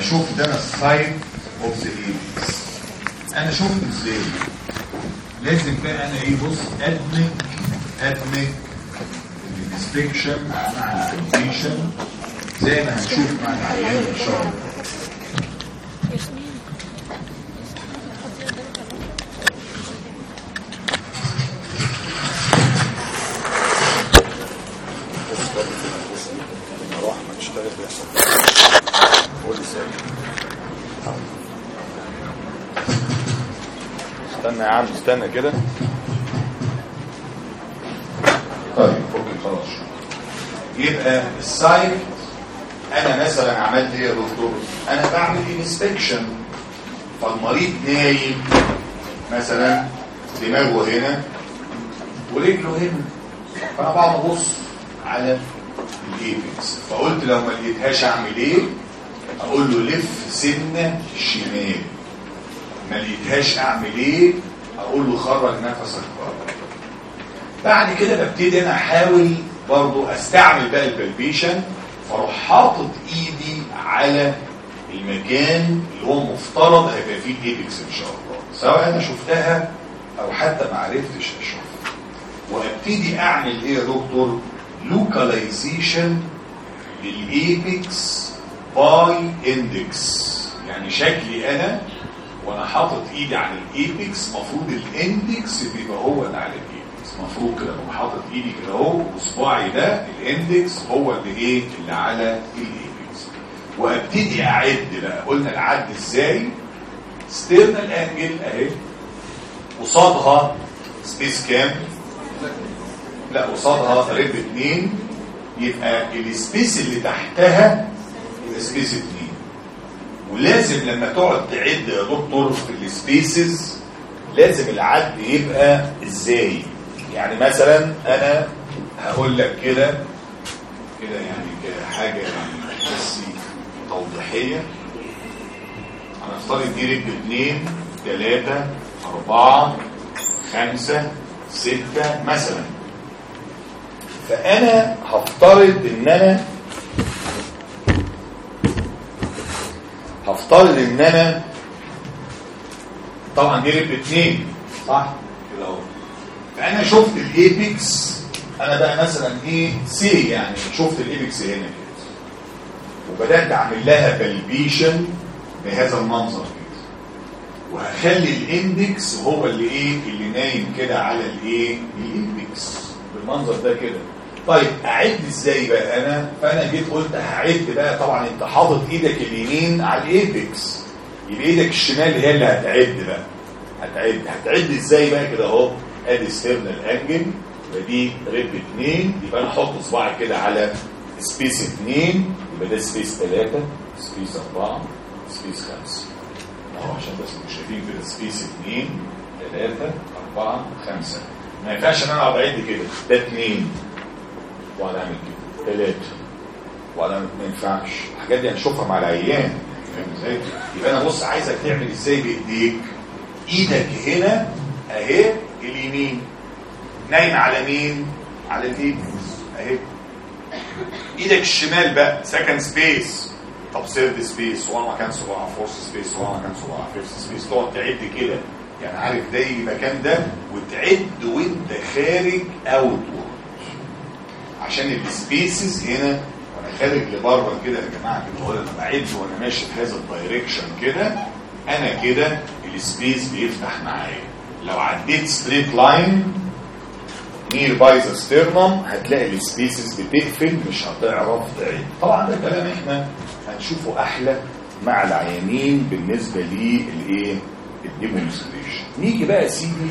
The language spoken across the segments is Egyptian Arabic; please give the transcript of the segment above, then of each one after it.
شفت انا السايت اوف ذا ايبكس انا شفت ازاي لازم بقى انا ايه بص ادمج ادمج الانسبكشن مع الكومبليشن زي ما هنشوف مع العيان ان شاء الله اروح ما تشتغل بيحصل قول لي سامي استنى يا عم استنى كده طيب اوكي خلاص يبقى السايت انا مثلا عملت ايه يا دكتور انا بعمل انسبكشن فالمريض نايم مثلا دماغه هنا ورجله هنا فانا بقعد ابص على الايبكس فقلت لو ما لقيتهاش اعمل ايه اقول له لف سنه شمال ما لقيتهاش اعمل ايه اقول له خرج نفسك بره بعد كده ببتدي انا احاول برضو استعمل بقى البلبيشن فاروح حاطط ايدي على المكان اللي هو مفترض هيبقى فيه ايبكس ان شاء الله سواء انا شفتها او حتى ما عرفتش اشوفها وابتدي اعمل ايه يا دكتور لوكاليزيشن للايبكس باي اندكس يعني شكلي انا وانا حاطط ايدي على الايبكس مفروض الاندكس بيبقى هو اللي على الايبكس مفروض كده اقوم حاطط ايدي كده اهو وصباعي ده الاندكس هو اللي ايه اللي على الايبكس وابتدي اعد بقى قلنا العد ازاي ستيرنال انجل اهي قصادها سبيس كام لا قصادها ريب 2 يبقى السبيس اللي تحتها يبقى سبيس 2 ولازم لما تقعد تعد يا دكتور في السبيسز لازم العد يبقى ازاي يعني مثلا انا هقول لك كده كده يعني كحاجه يعني بس توضيحيه هنفترض دي رجل 2 3 4 5 6 مثلا فانا هفترض ان انا هفترض ان انا طبعا دي رب اتنين صح كده اهو فانا شفت الايبكس انا بقى مثلا ايه سي يعني شفت الايبكس هنا كده وبدات اعمل لها بلبيشن بهذا المنظر كده وهخلي الاندكس هو اللي ايه اللي نايم كده على الايه الايبكس بالمنظر ده كده طيب اعد ازاي بقى انا فانا جيت قلت هعد بقى طبعا انت حاطط ايدك اليمين على الايبكس يبقى ايدك الشمال هي اللي هتعد بقى هتعد هتعد ازاي بقى كده اهو ادي ستيرنال انجل يبقى دي ريب 2 يبقى انا احط صباعي كده على سبيس 2 يبقى ده سبيس 3 سبيس 4 سبيس 5 اهو عشان بس مش شايفين كده سبيس 2 3 4 5 ما ينفعش ان انا اقعد اعد كده ده 2 واقعد اعمل كده 3 واقعد اعمل ما ينفعش الحاجات دي هنشوفها مع العيان فاهم ازاي؟ يبقى انا بص عايزك تعمل ازاي بايديك ايدك هنا اهي اليمين نايم على مين؟ على الايد اهي ايدك الشمال بقى سكند سبيس طب سيرد سبيس هو مكان صباع فورس سبيس هو مكان صباع فيفث سبيس تقعد تعد كده يعني عارف ده المكان ده وتعد وانت خارج اوت عشان السبيسز هنا وانا خارج لبره كده يا جماعه كده هو لما بعد وانا ماشي في هذا الدايركشن كده انا كده السبيس بيفتح معايا لو عديت ستريت لاين نير باي ذا ستيرنم هتلاقي السبيسز بتقفل مش هتعرف تعد طبعا ده كلام احنا هنشوفه احلى مع العيانين بالنسبه للايه الديمونستريشن نيجي بقى يا سيدي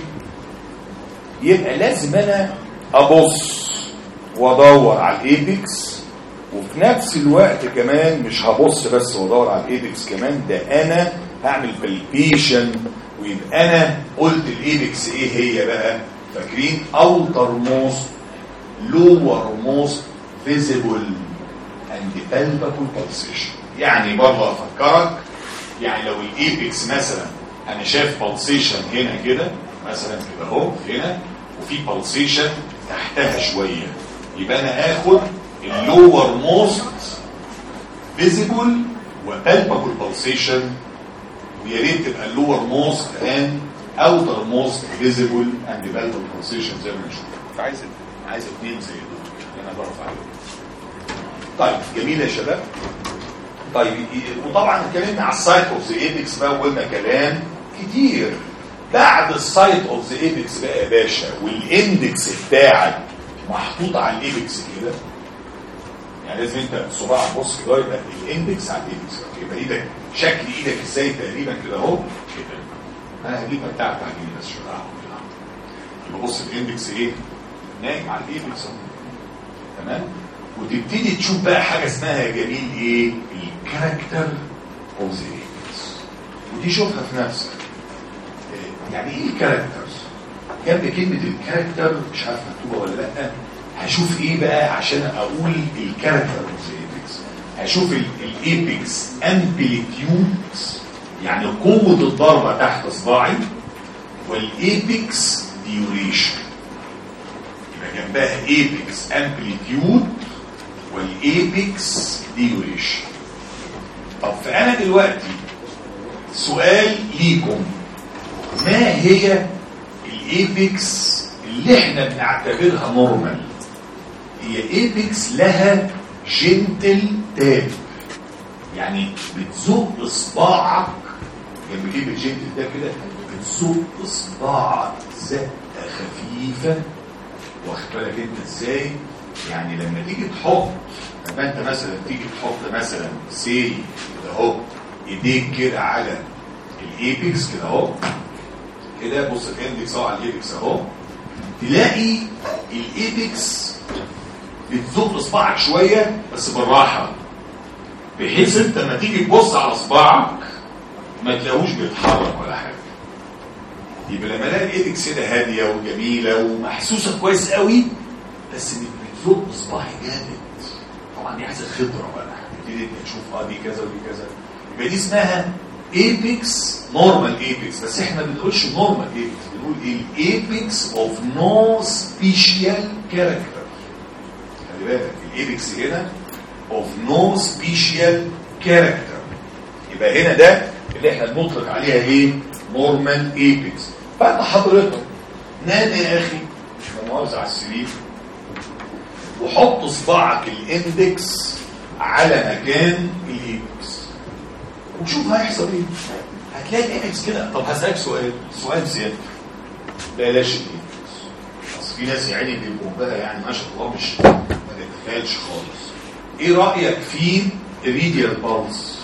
يبقى لازم انا ابص وادور على الايبكس وفي نفس الوقت كمان مش هبص بس وادور على الايبكس كمان ده انا هعمل بالبيشن ويبقى انا قلت الايبكس ايه هي بقى فاكرين اوتر موست لور موست فيزيبل اند بالبابل pulsation يعني برضه افكرك يعني لو الايبكس مثلا انا شايف pulsation هنا كده مثلا كده اهو هنا وفي pulsation تحتها شويه يبقى انا اخد اللور موست فيزيبل وبالبابل بالسيشن ويا ريت تبقى اللور موست اند اوتر موست فيزيبل اند بالبابل بالسيشن زي ما نشوف عايز عايز اثنين زي دول اللي انا بعرف عليهم طيب جميل يا شباب طيب ي- وطبعا اتكلمنا على السايت اوف ذا ايبكس بقى وقلنا كلام كتير بعد السايت اوف ذا ايبكس بقى يا باشا والاندكس بتاعك محطوط على الايبكس كده يعني لازم انت صباعك بص كده يبقى الاندكس على الايبكس يبقى ايدك شكل ايدك ازاي تقريبا كده اهو كده انا هجيبها بتاعت تعجيني بس شويه يبقى بص الاندكس ايه نايم على الايبكس اهو تمام وتبتدي تشوف بقى حاجه اسمها يا جميل ايه الكاركتر اوف ذا ايبكس ودي شوفها في نفسك إيه، يعني ايه الكاركتر جنب كلمه الكاركتر مش عارف مكتوبه ولا لا هشوف ايه بقى عشان اقول الكاركتر اوف ذا ايبكس هشوف الايبكس امبليتيود يعني قوه الضربه تحت صباعي والايبكس ديوريشن يبقى جنبها ايبكس امبليتيود والايبكس ديوريشن طب فانا دلوقتي سؤال ليكم ما هي الايبكس اللي احنا بنعتبرها نورمال هي ايبكس لها جنتل تاب يعني بتزق صباعك جنب كلمه جنتل ده كده بتزق صباعك زقه خفيفه واخد بالك انت ازاي يعني لما تيجي تحط لما انت مثلا تيجي تحط مثلا سي كده اهو ايديك كده على الايبكس كده اهو كده بص الاندكس اهو على الايبكس اهو تلاقي الايبكس بتزق صباعك شويه بس بالراحه بحيث انت لما تيجي تبص على صباعك ما تلاقوش بيتحرك ولا حاجه يبقى لما الاقي الايدكس كده هاديه وجميله ومحسوسه كويس قوي بس بتزق صباعي جامد طبعا دي عايزه خبره بقى تبتدي انت تشوف اه دي كذا ودي كذا يبقى دي اسمها ايبكس نورمال ايبكس بس احنا ما بنقولش نورمال ايبكس بنقول الايبكس اوف نو سبيشال كاركتر خلي بالك الايبكس هنا اوف نو سبيشال كاركتر يبقى هنا ده اللي احنا بنطلق عليها ايه نورمال ايبكس فانت حضرتك نام يا اخي مش مؤاخذه على السرير وحط صباعك الاندكس على مكان الايبكس وشوف هيحصل ايه هتلاقي الايبكس كده طب هسألك سؤال سؤال زيادة بلاش الايبكس اصل في ناس يعني بيبقوا بقى يعني ما شاء الله مش ما تتخيلش خالص ايه رأيك في ريديال بالز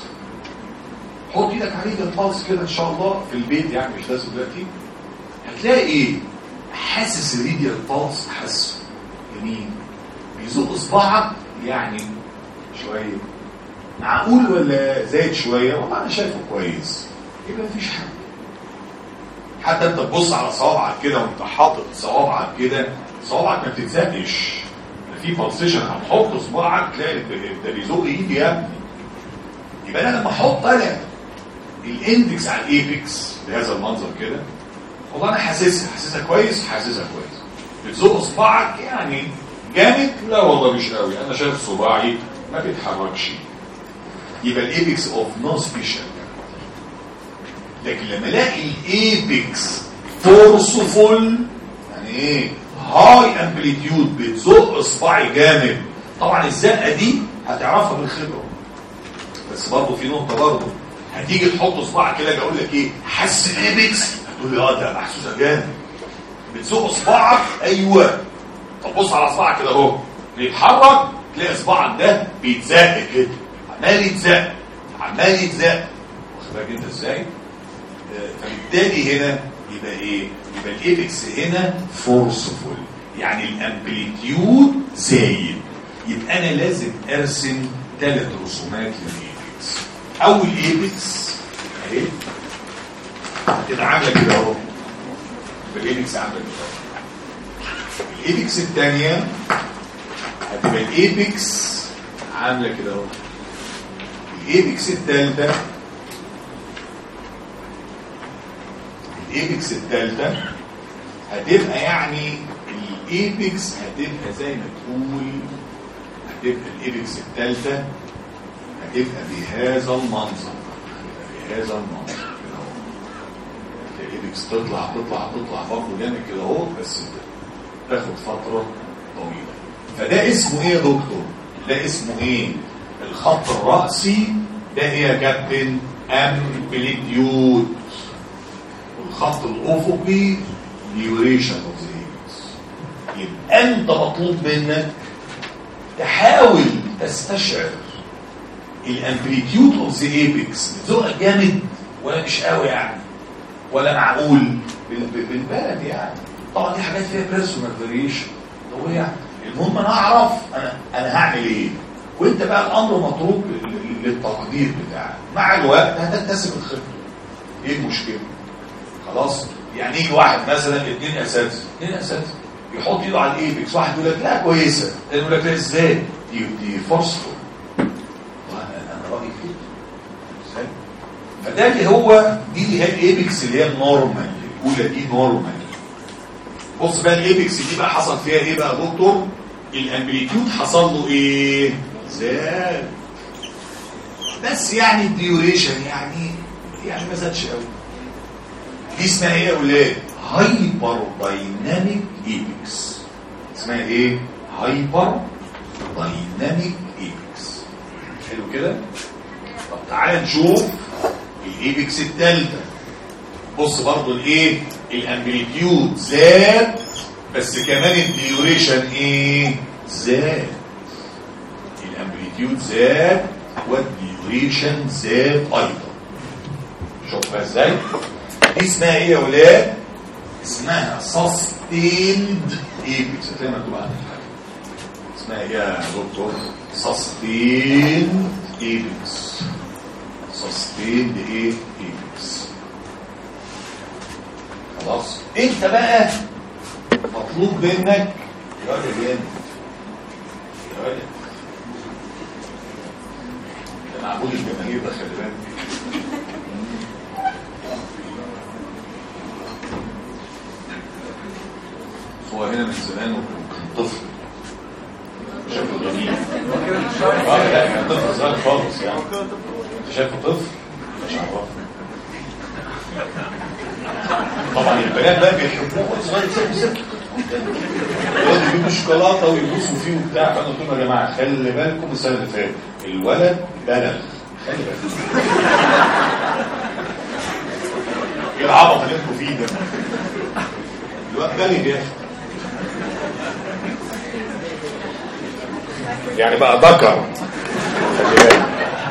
حط ايدك على ريديال بالز كده ان شاء الله في البيت يعني مش لازم دلوقتي هتلاقي ايه حاسس الريديال بالز حاسه جميل بيزق صباعك يعني شويه معقول ولا زايد شويه والله انا شايفه كويس يبقى مفيش حاجه حتى انت تبص على صوابعك كده وانت حاطط صوابعك كده صوابعك ما بتتزقش ده في بلسيشن هتحط صباعك تلاقي ده بيزق ايدي يا ابني يبقى انا لما احط انا الاندكس على الايبكس بهذا المنظر كده والله انا حاسسها حاسسها كويس حاسسها كويس بتزق صباعك يعني جامد لا والله مش قوي انا شايف صباعي ما بيتحركش يبقى الايبكس اوف نو سبيشال لكن لما الاقي الايبكس فورسفول يعني ايه هاي امبليتيود بتزق صباعي جامد طبعا الزقه دي هتعرفها بالخبره بس برضه في نقطه برضه هتيجي تحط صباعك كده اقول لك ايه حس الايبكس هتقول لي اه ده محسوسه جامد بتزق صباعك ايوه طب بص على صباعك كده اهو بيتحرك تلاقي صباعك ده بيتزق كده عمال يتزق عمال يتزق واخد بالك انت ازاي؟ فبالتالي هنا يبقى ايه؟ يبقى الايبكس هنا فورسفول يعني الامبليتيود زايد يبقى انا لازم ارسم ثلاث رسومات للايبكس اول ايبكس اهي هتبقى عامله كده اهو الايبكس عامله كده اهو الايبكس الثانيه هتبقى الايبكس عامله كده اهو الايبكس الثالثه الايبكس الثالثه هتبقى يعني الايبكس هتبقى زي ما تقول هتبقى الايبكس الثالثه يبقى بهذا المنظر يبقى بهذا المنظر كده اهو الايبكس تطلع تطلع تطلع برضه جامد كده اهو بس تاخد فتره طويله فده اسمه ايه يا دكتور؟ ده اسمه ايه؟ الخط الرأسي ده ايه يا كابتن؟ امبليتيود والخط الافقي ديوريشن اوف ذا ايبكس يبقى انت مطلوب منك تحاول تستشعر الامبليتيود اوف ذا ايبكس بتزقك جامد ولا مش قوي يعني ولا معقول بال- بال- بالبلد يعني طبعا دي حاجات فيها بيرسونال فاريشن هو يعني المهم انا اعرف انا انا هعمل ايه وانت بقى الامر متروك لل- للتقدير بتاعك مع الوقت هتكتسب الخبره ايه المشكله خلاص يعني يجي واحد مثلا اثنين اساتذه اثنين اساتذه يحط ايده على الايبكس واحد يقول لك لا كويسه الثاني يقول لك لا ازاي دي دي فورسفول وانا انا رايي كده إزاي؟ فده اللي هو دي اللي هي الايبكس اللي هي النورمال الاولى دي نورمال بص بقى الايبكس دي بقى حصل فيها ايه بقى يا دكتور الامبليتيود حصل له ايه زاد بس يعني الديوريشن يعني يعني ما زادش قوي دي اسمها ايه يا اولاد هايبر دايناميك ايبكس اسمها ايه هايبر دايناميك ايبكس حلو كده طب تعالى نشوف الايبكس الثالثه بص برضو الايه الامبليتيود زاد بس كمان الديوريشن ايه زاد الامبليتيود زاد والديوريشن زاد ايضا شوفها ازاي دي اسمها ايه يا ولاد اسمها سستيند ايبكس هتلاقي مكتوب عندك اسمها ايه يا دكتور سستيند ايبكس سستيند ايه ايبكس خلاص انت بقى مطلوب منك يا راجل جامد يا راجل ده معمول الجماهير ده خلي بالك هو هنا من زمان وكان طفل شكله جميل اه لا كان طفل صغير خالص يعني انت شايفه طفل مش عرفني طبعا البنات بقى بيحبوه وهو صغير سيب سيب يقعدوا يجيبوا شوكولاته ويبوسوا فيه وبتاع فانا قلت لهم يا جماعه خلي بالكم السنه اللي فاتت الولد بلغ خلي بالكم ايه العبط اللي انتوا فيه ده الواد بلغ يا اخي يعني بقى ذكر خلي بالك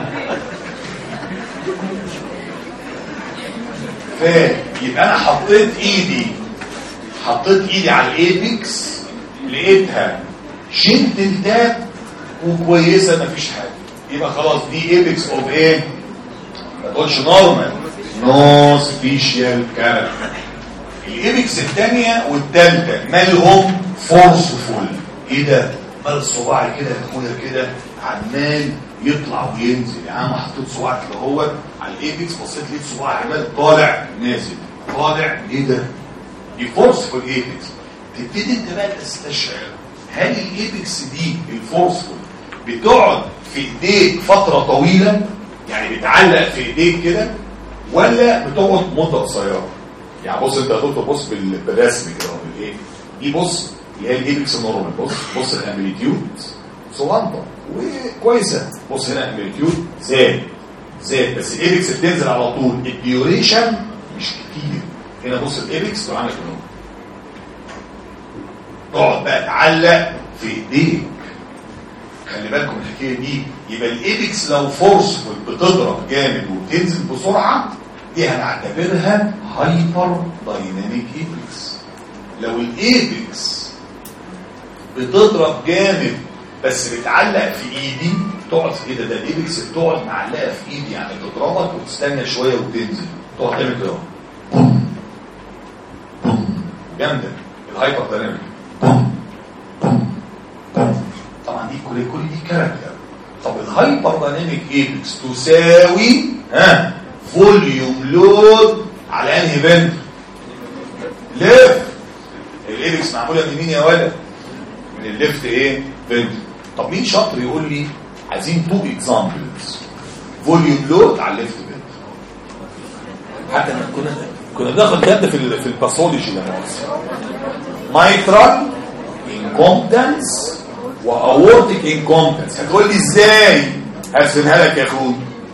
فيبقى انا حطيت ايدي حطيت ايدي على الايبكس لقيتها شلت التاب وكويسه مفيش حاجه يبقى خلاص دي ايبكس اوف ايه ما تقولش نورمال نو سبيشال كاركتر الايبكس الثانيه والثالثه مالهم فورسفول ايه ده مال صباعي كده يا اخويا كده عمال يطلع وينزل يا عم حطيت صباعك كده هو على الايبكس بصيت لقيت صباعي عمال طالع نازل طالع ايه ده دي فورسفول ايبكس تبتدي انت بقى تستشعر هل الايبكس دي الفورسفول بتقعد في ايديك فتره طويله يعني بتعلق في ايديك كده ولا بتقعد مده قصيره يعني بص انت يا دكتور بص بال- بالرسم كده أهو، بالايه دي بص اللي هي الايبكس نورمال بص بص الامبليتيود صغنطه وكويسه بص هنا الامبليتيود زاد زاد بس الايبكس بتنزل على طول الديوريشن مش كتير هنا بص الايبكس تبقى عامله كده تقعد بقى تعلق في ايديك خلي بالكم من الحكايه دي يبقى الايبكس لو فورسفول بتضرب جامد وبتنزل بسرعه دي هنعتبرها هايبر دايناميك ايبكس لو الايبكس بتضرب جامد بس بتعلق في ايدي تقعد في كده ده الايبكس بتقعد معلقه في ايدي يعني تضربك وتستنى شويه وتنزل تقعد تعمل كده بوم بوم جامده الهايبر دايناميك بوم بوم بوم طبعا دي كل كل دي كاركتر طب الهايبر دايناميك ايبكس تساوي ها فوليوم لود على انهي بنت ليفت الايبكس معموله من مين يا ولد من الليفت ايه بنت طب مين شاطر يقول لي عايزين تو اكزامبلز فوليوم لود على الليفت فنتركل حتى كنا كنا بناخد كده في ال- في الباثولوجي لما مايترال انكومبتنس واورتيك انكومبتنس هتقول لي ازاي هرسمها لك يا اخوي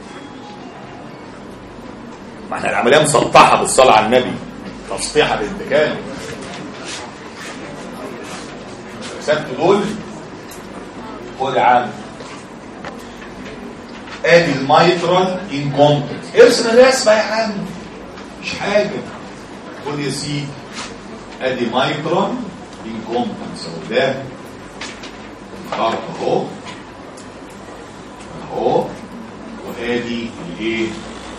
ما احنا العمليه مسطحه بالصلاه على النبي تصفيحه بانتكال رسمت دول خد يا عم ادي المايترال انكومبتنس ارسم الرسمه يا عم مش حاجه خد يا سيدي ادي مايترال انكومبتنس اهو ده خط اهو اهو وادي الايه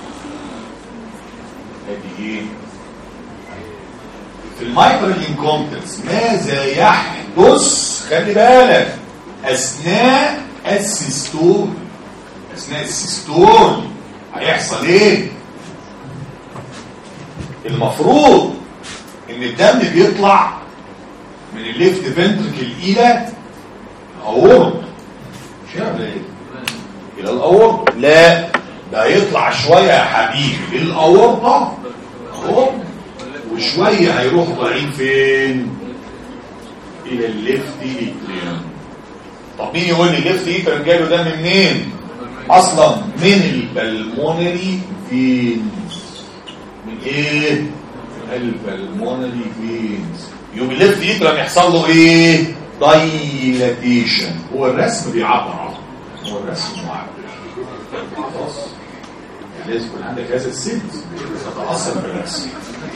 ادي ايه في المايكرال انكومبتنس ماذا يحدث خلي بالك اثناء السيستول اثناء السيستول هيحصل ايه المفروض ان الدم بيطلع من الليفت فنتركل الى الاورط مش كده ولا ايه الى الاورط لا ده هيطلع شويه يا حبيبي للاورطه اهو وشويه هيروح طالعين فين الى الليفت ايتريم طب مين يقول لي الليفت ايتريم جاي له دم منين اصلا من البلمونري فينز من ايه البلمونري فينز يوم الليفت ايتريم يحصل له ايه دايلاتيشن هو الرسم بيعبر عنه هو الرسم معبر خلاص يعني لازم يكون عندك هذا السن تتأثر بالرسم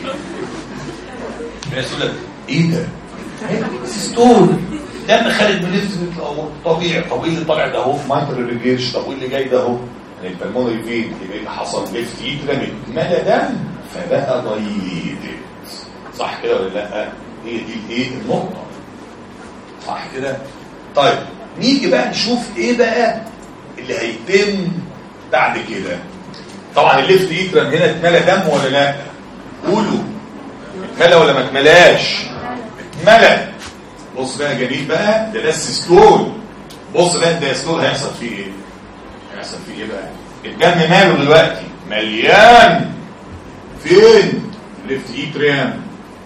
الناس يقول لك ايه ده؟ سيستول دم خارج من نفس طبيعي طب ايه اللي طالع ده اهو مايتر ريجيرش طب وايه اللي جاي ده اهو؟ يعني البلمونري فين يبقى اللي حصل ليفت ايد رمت ملا دم فبقى ضيقت صح كده ولا لا؟ هي دي الايه النقطه صح كده؟ طيب نيجي بقى نشوف ايه بقى اللي هيتم بعد كده طبعا الليفت ايترم هنا اتملى دم ولا لا قولوا اتملى ولا ما اتملاش اتملى بص بقى جميل بقى ده ده السيستول بص بقى ده السيستول هيحصل فيه ايه هيحصل فيه ايه بقى الدم ماله دلوقتي مليان فين الليفت ايتريم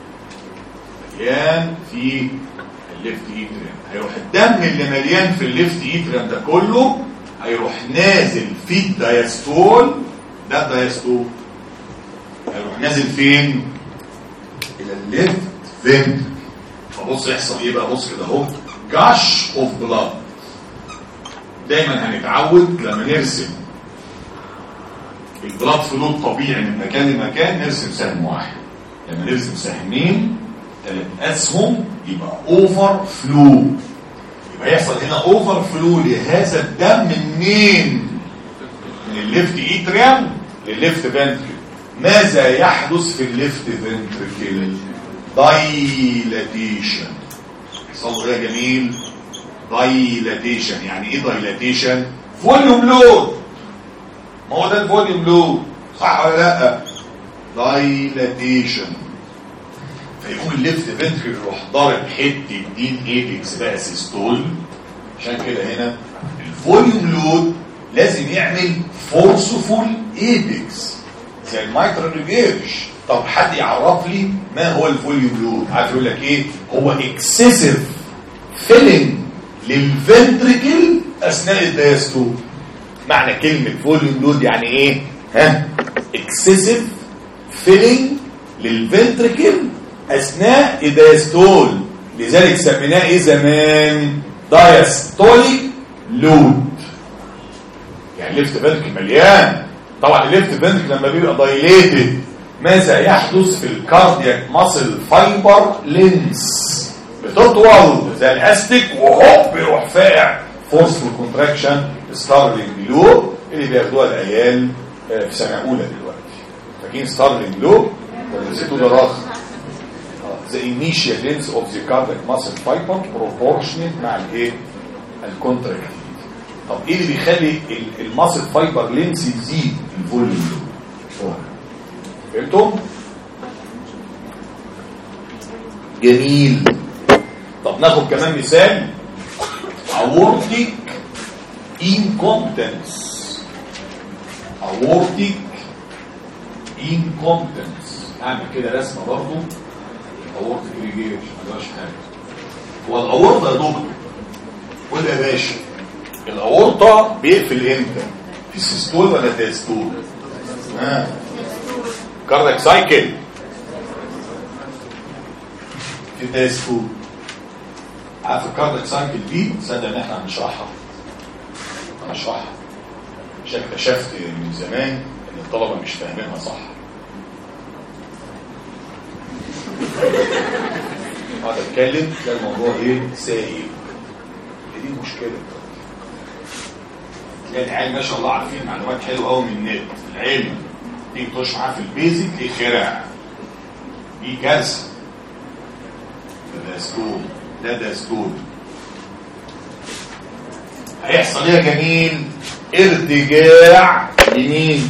مليان في الليفت ايتريم هيروح الدم اللي مليان في الليفت ايتريم ده كله هيروح نازل في الدايستول ده الدايستول هيروح نازل فين الى الليفت فين فبص يحصل ايه بقى بص كده اهو جاش اوف بلاد دايما هنتعود لما نرسم البلاد فلو طبيعي من مكان لمكان نرسم سهم واحد لما نرسم سهمين ثلاث اسهم يبقى اوفر فلو يبقى يحصل هنا اوفر فلو لهذا الدم منين من الليفت ايتريم للليفت فنتريكل ماذا يحدث في الليفت فنتريكل دايلاتيشن يحصل له ايه يا جميل دايلاتيشن يعني ايه دايلاتيشن فوليوم لود ما هو ده الفوليوم لود صح ولا لا دايلاتيشن فيقوم الليفت فنتريكل يروح ضارب حته دين ايبكس بقى سيستول عشان كده هنا الفوليوم لود لازم يعمل فورسفول ايبكس زي المايترال ريجيرش طب حد يعرف لي ما هو الفوليوم لود عارف يقول لك ايه هو اكسسيف فيلنج للفنتريكل اثناء الدايستول معنى كلمه فوليوم لود يعني ايه ها اكسسيف فيلنج للفنتريكل اثناء الدايستول لذلك سميناه ايه زمان دايستوليك لود يعني الليفت فنتريكل مليان طبعا الليفت فنتريكل لما بيبقى دايليتد ماذا يحدث في الكاردياك ماسل فايبر لينس بتطول زي الاستيك وهوب بيروح فاقع فورسفول كونتراكشن ستارلينج لو اللي بياخدوها العيال في سنه اولى دلوقتي فاكرين ستارلينج لو ولا نسيتوا ده راخ the initial length of the cardiac muscle fiber proportionate مع الايه الكونتراكتيف طب ايه اللي بيخلي الماسل فايبر لينس يزيد الفوليوم فهمتم جميل طب ناخد كمان مثال aortic incompetence اورتيك انكومبتنس اعمل كده رسمه برضه الاورتيك ريجيش ما جراش حاجه هو الاورطه يا دكتور قول يا باشا الاورطه بيقفل امتى في السيستول ولا الدايستول ها كاردك سايكل في الدايستول عارف الكاردك سايكل دي تصدق ان احنا هنشرحها هنشرحها عشان اكتشفت من زمان ان الطلبه مش فاهمينها صح اقعد اتكلم تلاقي الموضوع ايه سايب هي دي المشكله تلاقي العيال ما شاء الله عارفين معلومات حلوه قوي من النت العلم تيجي تخش معاه في البيزك تلاقيه خرع دي كارثه ده دستور ده دستور هيحصل ايه يا جميل ارتجاع يمين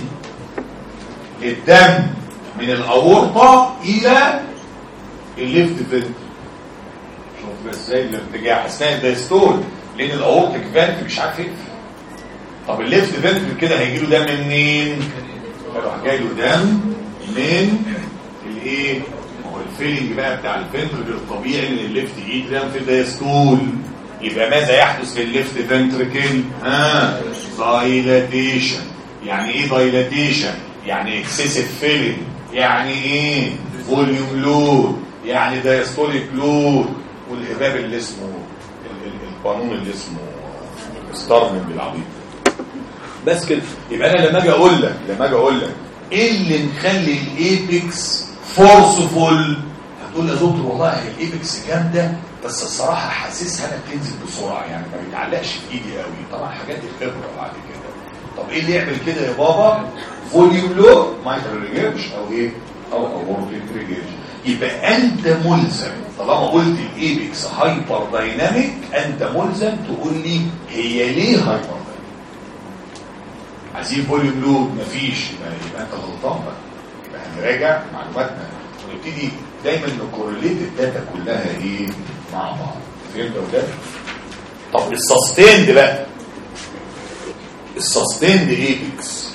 الدم من الاورطه الى الليفت فنتر شوف ازاي الارتجاع اثناء الدايستول لان الاورتيك فنت مش عارف يقفل طب الليفت فنتر كده هيجي له دم منين هيروح جاي له دم من الايه ما هو الفيلنج بقى بتاع الفنتر الطبيعي من الليفت ايتريم في الدايستول يبقى ماذا يحدث في الليفت فنتركل ها دايلاتيشن يعني ايه دايلاتيشن يعني اكسسيف فيلنج يعني ايه فوليوم لود يعني دايستوليك لود والهباب اللي اسمه ال- ال- القانون اللي اسمه ستارمنج بالعبيط بس كده يبقى انا لما اجي اقول لك لما اجي اقول لك ايه اللي مخلي الايبكس فورسفول هتقول لي يا دكتور والله هي الايبكس جامده بس الصراحه حاسسها انا بتنزل بسرعه يعني ما بيتعلقش في ايدي قوي طبعا حاجات الخبره بعد كده طب ايه اللي يعمل كده يا بابا فوليوم لو مايكرو ريجيرش او ايه او اورتيك ريجيرش يبقى انت ملزم طالما قلت الايبكس هايبر دايناميك انت ملزم تقول لي هي ليه هايبر دايناميك عايزين فوليوم لود مفيش يبقى, يبقى انت غلطان بقى يبقى هنراجع معلوماتنا ونبتدي دايما نكورليت الداتا كلها ايه مع بعض فهمت يا ولاد؟ طب السستيند بقى السستيند ايبكس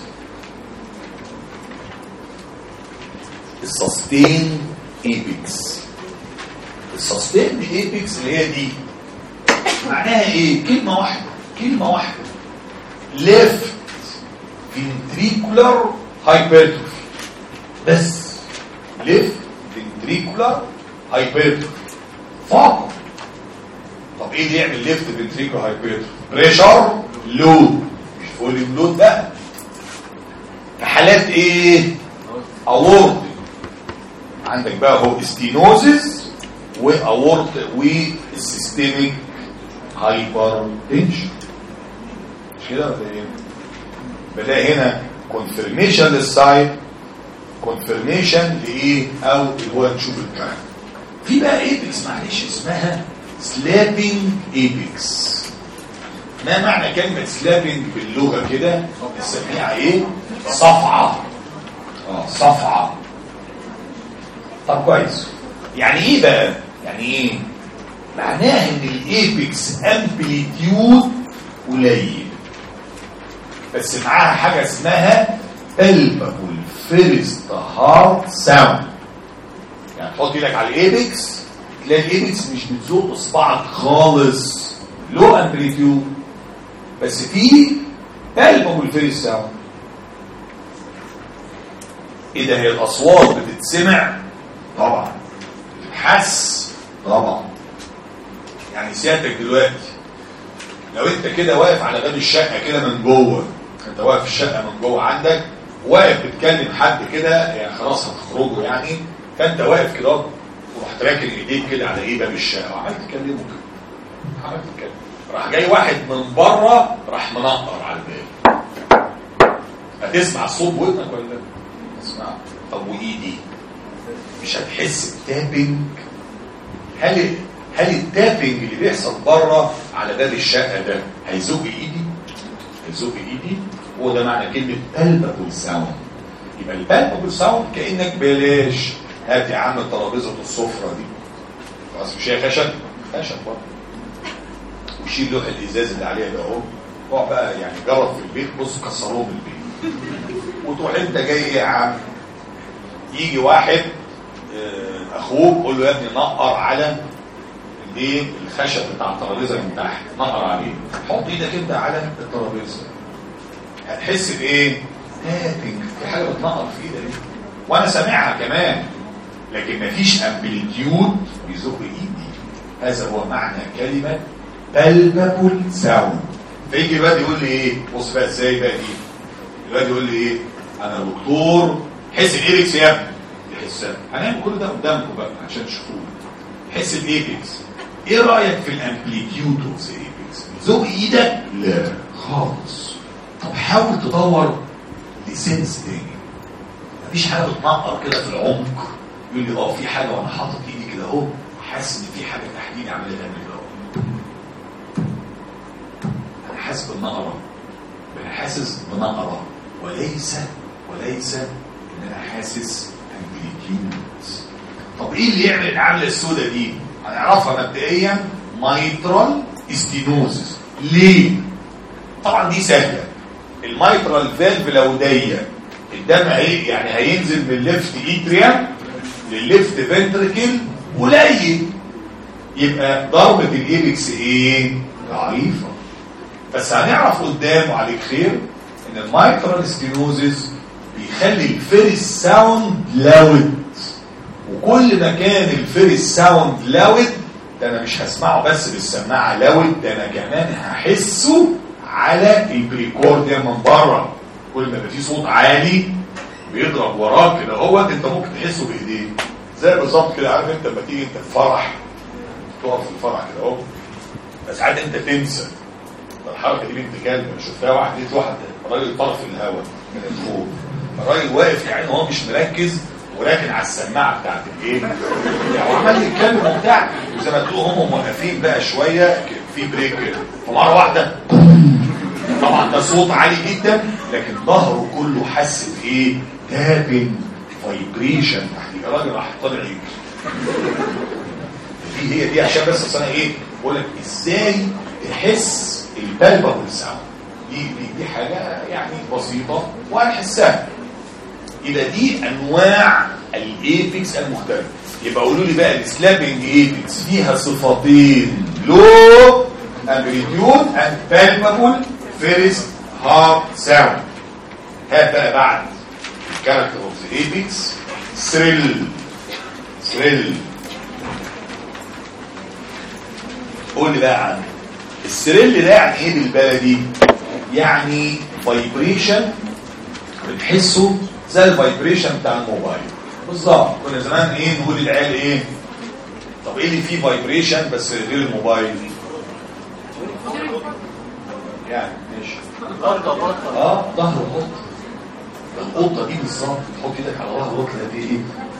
السستيند ايبكس السستيند ايبكس اللي هي دي معناها ايه كلمه واحده كلمه واحده left ventricular hypertrophy بس left ventricular hypertrophy فقط طب ايه اللي يعمل left ventricular hypertrophy pressure load مش فوليوم لود بقى في حالات ايه اورط عندك بقى هو ستينوزس واورط والسيستميك هايبر تنشن مش كده ولا ايه بلاقي هنا كونفirmation للسايد كونفirmation لايه او اللي هو نشوف الكلام في بقى ايبكس معلش اسمها سلابنج ايبكس ما معنى كلمة سلابنج باللغة كده بنسميها ايه صفعة اه صفعة طب كويس يعني ايه بقى يعني ايه معناها ان الايبكس امبليتيود قليل بس معاها حاجة اسمها palpable first heart sound يعني تحط ايدك على الايبكس تلاقي الايبكس مش بتزق اصبعك خالص لو امبليتيود بس في palpable first sound ايه ده هي الاصوات بتتسمع طبعا بتتحس طبعا يعني سيادتك دلوقتي لو انت كده واقف على باب الشقه كده من جوه انت واقف في الشقه من جوه عندك واقف بتكلم حد كده يعني خلاص هتخرجوا يعني فانت واقف كده ورحت راكن ايديك كده على ايه باب الشقه وعمال تكلمه كده عمال تتكلم راح جاي واحد من بره راح منقر على الباب هتسمع الصوت بودنك ولا لا؟ تسمع طب وايدي مش هتحس بتابنج هل هل التابنج اللي بيحصل بره على باب الشقه ده هيزوج ايدي هيزوج ايدي هو ده معنى كلمه palpable ساوند يبقى البالبابل ساوند كانك بلاش هات يا عم ترابيزه السفره دي خلاص مش هي خشب خشب برضه وشيل لوح الازاز اللي عليها ده اهو اقعد بقى يعني جرب في البيت بص كسروه بالبيت وتروح انت جاي ايه يا عم يجي واحد آه، اخوك قول له يا ابني نقر على الايه الخشب بتاع الترابيزه من تحت نقر عليه حط ايدك انت على الترابيزه هتحس بايه تابنج في حاجه بتنقر في ايدك وانا سامعها كمان لكن مفيش امبليتيود بيزق ايدي هذا هو معنى كلمه palpable sound فيجي الواد يقول لي ايه بص بقى ازاي بقى دي الواد يقول لي ايه انا دكتور حس الايبكس يا ابني يحسها هنعمل كل ده قدامكم بقى عشان تشوفوه حس الايبكس ايه رايك في الامبليتيود اوف ذا ايبكس ذوق ايدك لا خالص طب حاول تدور لسنس تاني مفيش حاجه بتنقر كده في العمق يقول لي اه في حاجه وانا حاطط ايدي كده اهو حاسس ان في حاجه تحديدي عماله تعمل كده اهو انا حاسس بالنقره انا حاسس بنقره وليس وليس ان انا حاسس امبليتيود طب ايه اللي يعمل العمله السوداء دي هنعرفها مبدئيا مايترال استينوزس ليه طبعا دي سهله المايترال فالف لو ضيق الدم هي يعني هينزل من الليفت ايتريا للليفت فنتركل قليل يبقى ضربه الايبكس ايه ضعيفه بس هنعرف قدام وعليك خير ان المايترال ستينوزس بيخلي الفيرس ساوند لاود وكل ما كان الفيرس ساوند لاود ده انا مش هسمعه بس بالسماعه لاود ده انا كمان هحسه على البريكورديا من بره كل ما يبقى في صوت عالي بيضرب وراك كده اهوت انت ممكن تحسه بايديك زي بالظبط كده عارف انت لما تيجي انت في فرح تقف في الفرح كده اهو بس ساعات انت تنسى الحركه دي بنت كلب انا شفتها واحد لقيت واحد راجل طرف الهواء من الخوف الراجل واقف يعني هو مش مركز ولكن على السماعه بتاعت الايه يعني عمال يتكلم وبتاع وزي ما تقولوا هم موقفين بقى شويه في بريك كده فمره واحده طبعا ده صوت عالي جدا لكن ظهره كله حس بايه تابن فايبريشن تحت الراجل راح طالع يجري دي هي دي عشان بس اصل انا ايه بقول لك ازاي تحس البلبل ساوند دي دي دي حاجه يعني بسيطه وهنحسها يبقى دي انواع الايبكس المختلفه يبقى قولوا لي بقى السلابنج ايبكس فيها صفتين لو امبليتيود اند بالبابل فيرست هارد ساوند هات بقى بعد الكاركتر اوف ذا ايبكس ثريل ثريل قول لي بقى عنه الثريل ده يعني ايه بالبلدي يعني فايبريشن بنحسه زي الفايبريشن بتاع الموبايل بالظبط كنا زمان ايه نقول للعيال ايه طب ايه اللي فيه فايبريشن بس غير الموبايل يعني ماشي اه ظهر القطه القطه دي بالظبط تحط ايدك على ظهر القطه دي ايه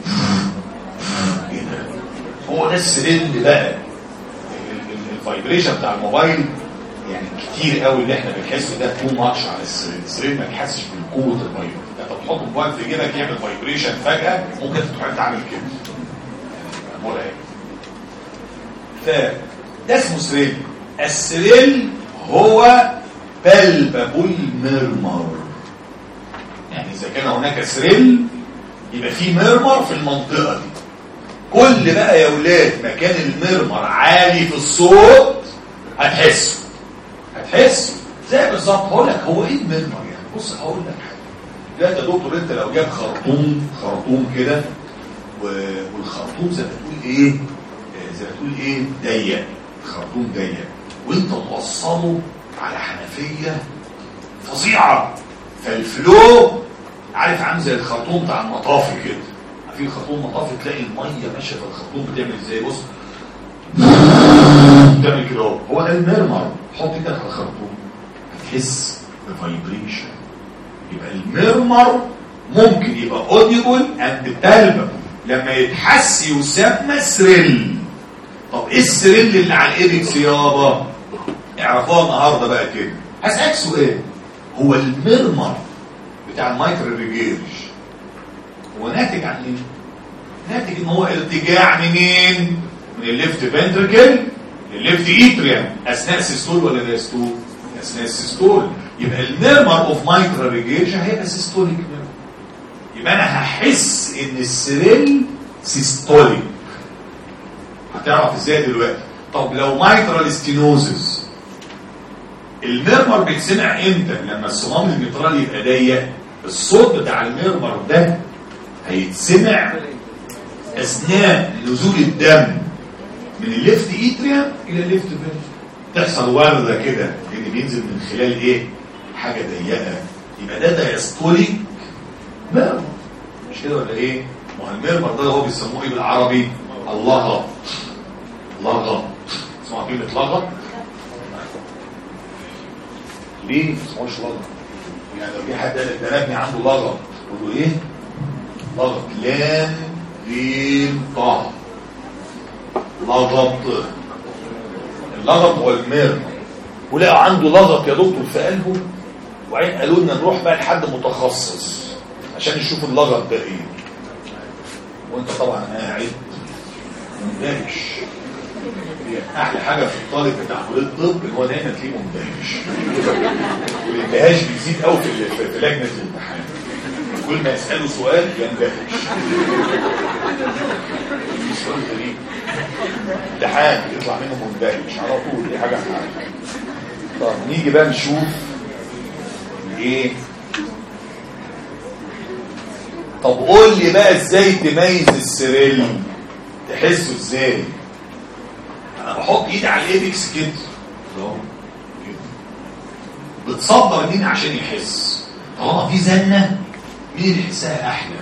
ايه ده هو ده السريل بقى الفايبريشن بتاع الموبايل يعني كتير قوي اللي احنا بنحسه ده تو ماتش على السرير السرير ما بيحسش بقوه الفايبر انت بتحط موبايل في جيبك يعمل فايبريشن فجاه ممكن تروح انت عامل كده مرعب ف ده اسمه سريل السريل هو بلببول ميرمر يعني اذا كان هناك سريل يبقى في ميرمر في المنطقه دي كل بقى يا ولاد ما كان المرمر عالي في الصوت هتحسه هتحس زي بالظبط هقول لك هو ايه المرمر يعني بص هقول لك حاجه دلوقتي يا دكتور انت لو جاب خرطوم خرطوم كده والخرطوم زي ما تقول ايه زي ما تقول ايه ضيق خرطوم ضيق وانت موصله على حنفيه فظيعه فالفلو عارف عامل زي الخرطوم بتاع المطافي كده في خرطوم مطافي تلاقي الميه ماشيه في الخرطوم بتعمل ازاي بص بتعمل كده هو ده المرمر حط ايدك على الخرطوم هتحس بفايبريشن يبقى المرمر ممكن يبقى اوديبل اند بالبل لما يتحس يسمى سريل طب ايه السريل اللي على الايبكس يابا اعرفوها النهارده بقى كده هسألك سؤال هو المرمر بتاع المايكرو ريجيرج هو ناتج عن ايه ناتج ان هو ارتجاع منين من الليفت فنتركل للليفت ايتريم اثناء السيستول ولا دايستول اثناء السيستول يبقى الميرمر اوف مايترا ريجيرجن هيبقى سيستوليك ميرمر يبقى انا هحس ان السريل سيستوليك هتعرف ازاي دلوقتي طب لو مايترال ستينوزز الميرمر بيتسمع امتى لما الصمام الميترالي يبقى ضيق الصوت بتاع الميرمر ده هيتسمع اثناء نزول الدم من الليفت ايتريا الى الليفت فينتريكل تحصل ورده كده لان بينزل من خلال ايه حاجه ضيقه يبقى ده دايستوليك ميرمر مش كده ولا ايه ما هو الميرمر ده هو بيسموه ايه بالعربي اللغط لغط اسمعوا كلمه لغط ليه ما اسمهوش لغط يعني لو في حد قال لك ده أنا ابني عنده لغط تقول له ايه لغط لام جيم طه لغط اللغط هو الميرمر ولقوا عنده لغط يا دكتور في قلبه وبعدين قالوا لنا نروح بقى لحد متخصص عشان يشوف اللغط ده ايه وانت طبعا قاعد مندهش هي احلى حاجه في الطالب بتاع كليه الطب ان هو دايما تلاقيه مندهش والاندهاش بيزيد قوي في في- في لجنه الامتحان كل ما يساله سؤال يندهش سؤال غريب امتحان يطلع منه مندهش على طول دي حاجه حاجة. طب نيجي بقى نشوف ايه طب قول لي بقى ازاي تميز السريل تحسه ازاي انا بحط ايدي على الايبكس كده اهو كده. بتصبر مين عشان يحس طالما في زنه مين اللي يحسها احلى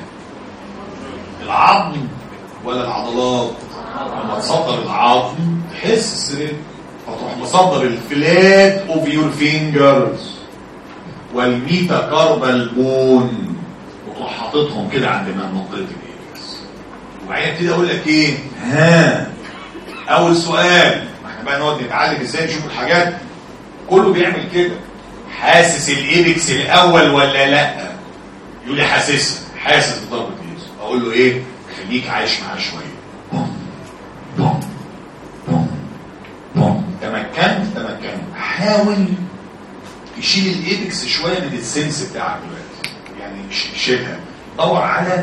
العظم ولا العضلات لما تصدر العظم تحس السرير فتروح مصدر الفلات اوف يور فينجرز والميتاكاربال بون وتروح حاططهم كده عند منطقه الايبكس وبعدين ابتدي اقول لك ايه ها اول سؤال ما احنا بقى نقعد نتعلم ازاي نشوف الحاجات كله بيعمل كده حاسس الايبكس الاول ولا لا يقول لي حاسسها حاسس بضربه ايده اقول له ايه خليك عايش معاه شويه بوم بوم بوم بوم تمكنت تمكنت حاول تشيل الايبكس شويه من السنس بتاعك دلوقتي يعني ش- شيلها دور على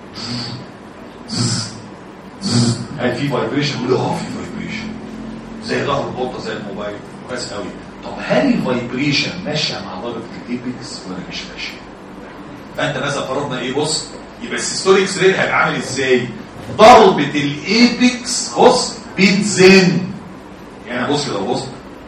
هل في فايبريشن يقول اه في فايبريشن زي ظهر القطه زي الموبايل كويس قوي طب هل الفايبريشن ماشيه مع ضربه الايبكس ولا مش ماشيه فانت مثلا فرضنا ايه بص يبقى السيستوليك ريت هيبقى عامل ازاي ضربه الايبكس بص بتزن يعني بص كده بص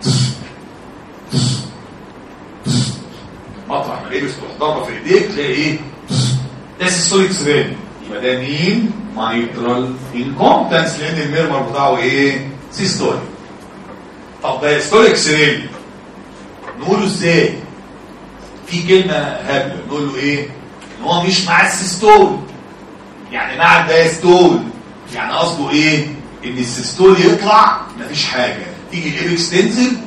مطرح ما الايبكس تروح ضربه في ايديك تلاقي ايه ده سيستوليك ريت يبقى ده مين مايترال انكومبتنس لان الميرمر بتاعه ايه سيستوليك طب ده هيستوليك سريل نقوله ازاي في كلمة هبلة نقول له ايه ان هو مش مع السيستول يعني مع الدايستول يعني قصده ايه ان السيستول يطلع مفيش حاجة تيجي الايبكس تنزل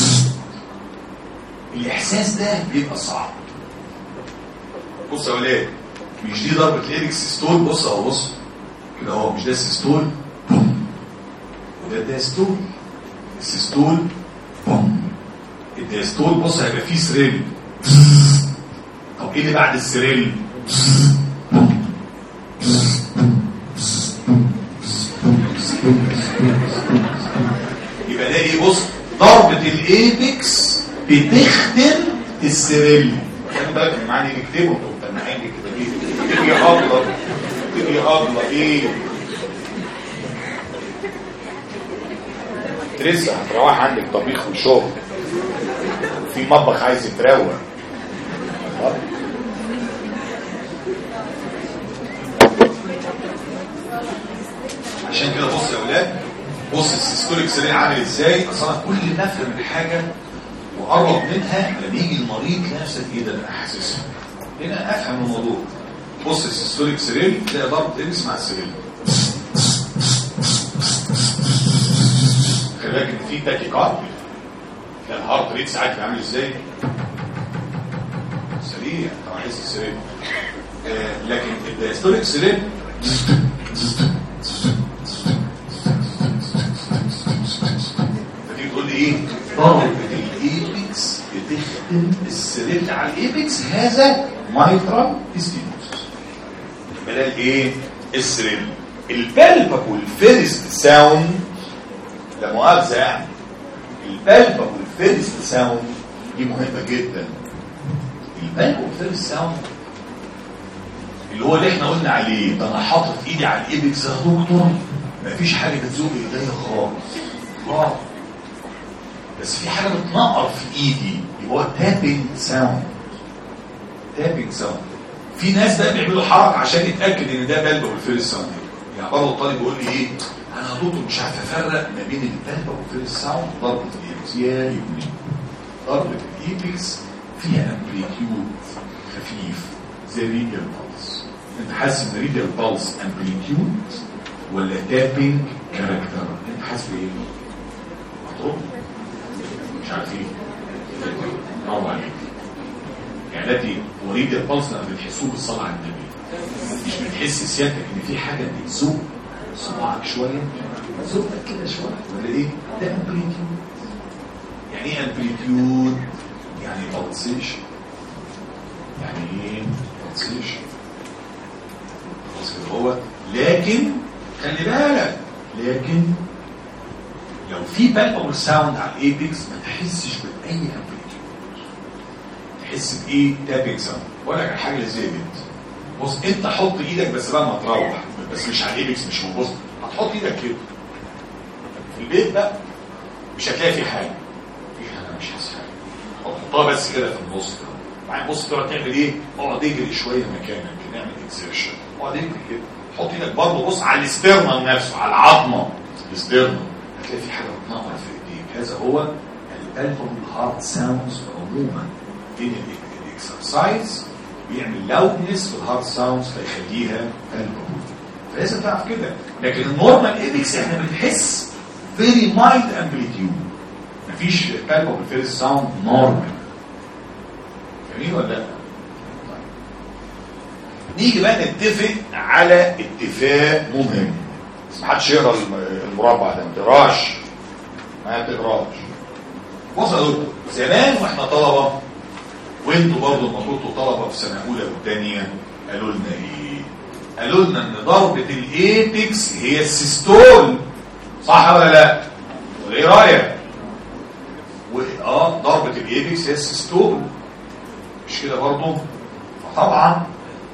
الاحساس ده بيبقى صعب بص يا ولاد مش دي ضربة الايبكس سيستول بص اهو بص كده اهو مش ده السيستول بوم وده الدايستول السيستول بوم الدايستول بص هيبقى فيه سريل طب ايه اللي بعد السريل يبقى ده ايه بص ضربة الايبكس بتختم السريل خلي بالك ان معاني نكتبه انتوا متنعين كده ليه تيجي ابله تيجي ابله ايه ترسى هتروح عندك طبيخ وشغل في مطبخ عايز يتروق عشان كده بص يا اولاد بص السيستوليك سريع عامل ازاي اصل انا كل ما افهم الحاجه وقرب منها لما يجي المريض تلاقي نفسك ايه ده انا حاسسها هنا افهم الموضوع بص السيستوليك سريل تلاقي ضرب تنس مع السريل خلي بالك ان في تاكي كارد كان الهارت ريت ساعات عامل ازاي سريع طبعا حس السرير آه لكن الدايستوليك سرير فتيجي تقول لي ايه ضربة الايبكس بتختم السرير السريبت على الايبكس هذا مايترال ستينوس يبقى ده الايه السريبت البلبابول فيرست ساوند لا مؤاخذه يعني البلبابول فيرست ساوند دي مهمه جدا البلبابول فيرست ساوند اللي هو اللي احنا قلنا عليه ده انا حاطط ايدي على الايبكس يا دكتور مفيش حاجه بتزوق ايديا خالص خالص بس في حاجه بتنقر في ايدي يبقى هو تابنج ساوند تابنج ساوند في ناس بقى بيعملوا حركه عشان يتاكد ان ده بلبه والفيرست ساوند يعني برضه الطالب يقول لي ايه انا يا دكتور مش عارف افرق ما بين البلبه والفيرست ساوند ضربه الايبكس يا ابني ضربه الايبكس فيها امبليتيود خفيف زي ريديال بالز انت حاسس ان ريديال بالز امبليتيود ولا تابنج كاركتر انت حاسس بايه؟ مطلوب مش عارفين برافو عليك يعني التي وريد البلس لما بتحسوه بالصلاة على النبي مش بتحس سيادتك ان في حاجة بتزوق صباعك شوية زوقك كده شوية ولا ايه؟ ده امبليتيود يعني ايه امبليتيود؟ يعني بلسيشن يعني ايه بلسيشن خلاص كده هو لكن خلي بالك لكن لو في بالبول ساوند على الايبكس ما تحسش باي امبليتيود تحس بايه تابنج ساوند بقول لك على حاجه لذيذه جدا بص انت حط ايدك بس بقى ما تروح بس مش على الايبكس مش من بص هتحط ايدك كده في البيت بقى مش هتلاقي في حاجه في حاجه مش حاسس حاجه حطها بس كده في النص كده بعدين بص تقعد تعمل ايه اقعد اجري شويه مكانك نعمل اكسرشن اقعد اجري كده حط ايدك برضه بص على الاسترنم نفسه على العظمه الاسترنم هتلاقي في حاجه بتنور في ايديك هذا هو الالبوم هارت ساوندز عموما ان الاكسرسايز بيعمل لاودنس في الهارت ساوندز فيخليها البوم فلازم تعرف كده لكن النورمال ايبكس احنا بنحس فيري مايلد امبليتيود مفيش البوم فيرست ساوند نورمال فاهمين ولا لا؟ نيجي بقى نتفق على اتفاق مهم بس ما حدش يقرا المربع ده ما تقراش ما تقراش بص يا دكتور زمان واحنا طلبه وانتوا برضه المفروض طلبه في سنه اولى وثانيه قالوا لنا ايه؟ قالوا لنا ان ضربه الايبكس هي السيستول صح ولا لا؟ ولا ايه رايك؟ اه ضربه الايبكس هي السيستول مش كده برضه؟ فطبعا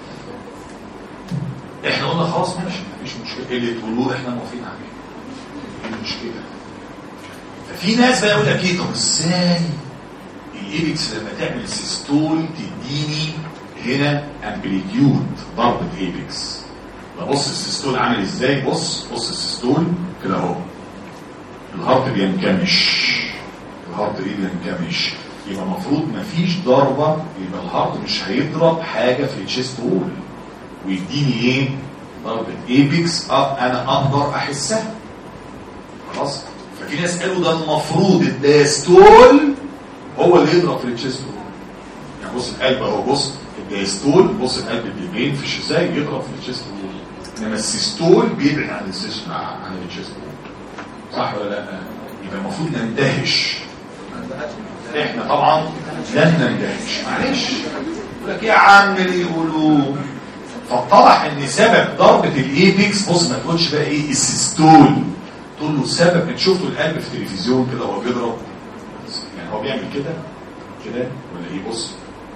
احنا قلنا خلاص ماشي مفيش مشكله اللي تقولوه احنا موافقين عليه ايه المشكله ففي ناس بقى يقول لك ايه طب ازاي الايبكس لما تعمل سيستول تديني هنا امبليتيود ضربه ايبكس بص السيستول عامل ازاي بص بص السيستول كده اهو الهارت بينكمش الهارت ايه بينكمش يبقى المفروض مفيش ضربه يبقى الهارت مش هيضرب حاجه في الشيست وول ويديني ايه ضربة ايبكس اه انا اقدر احسها خلاص ففي ناس قالوا ده المفروض الدايستول هو اللي يضرب في التشيست يعني بص القلب اهو بص الدايستول بص القلب اللي بينفش ازاي يضرب في التشيست انما السيستول بيبعد عن السيست عن التشيست صح ولا لا يبقى المفروض نندهش احنا طبعا لن نندهش معلش يقول لك يا عم اللي يقولوه فاتضح ان سبب ضربة الايبكس بص ما تقولش بقى ايه السيستول تقول له السبب انت شفتوا القلب في التلفزيون كده وهو بيضرب يعني هو بيعمل كده كده ولا ايه بص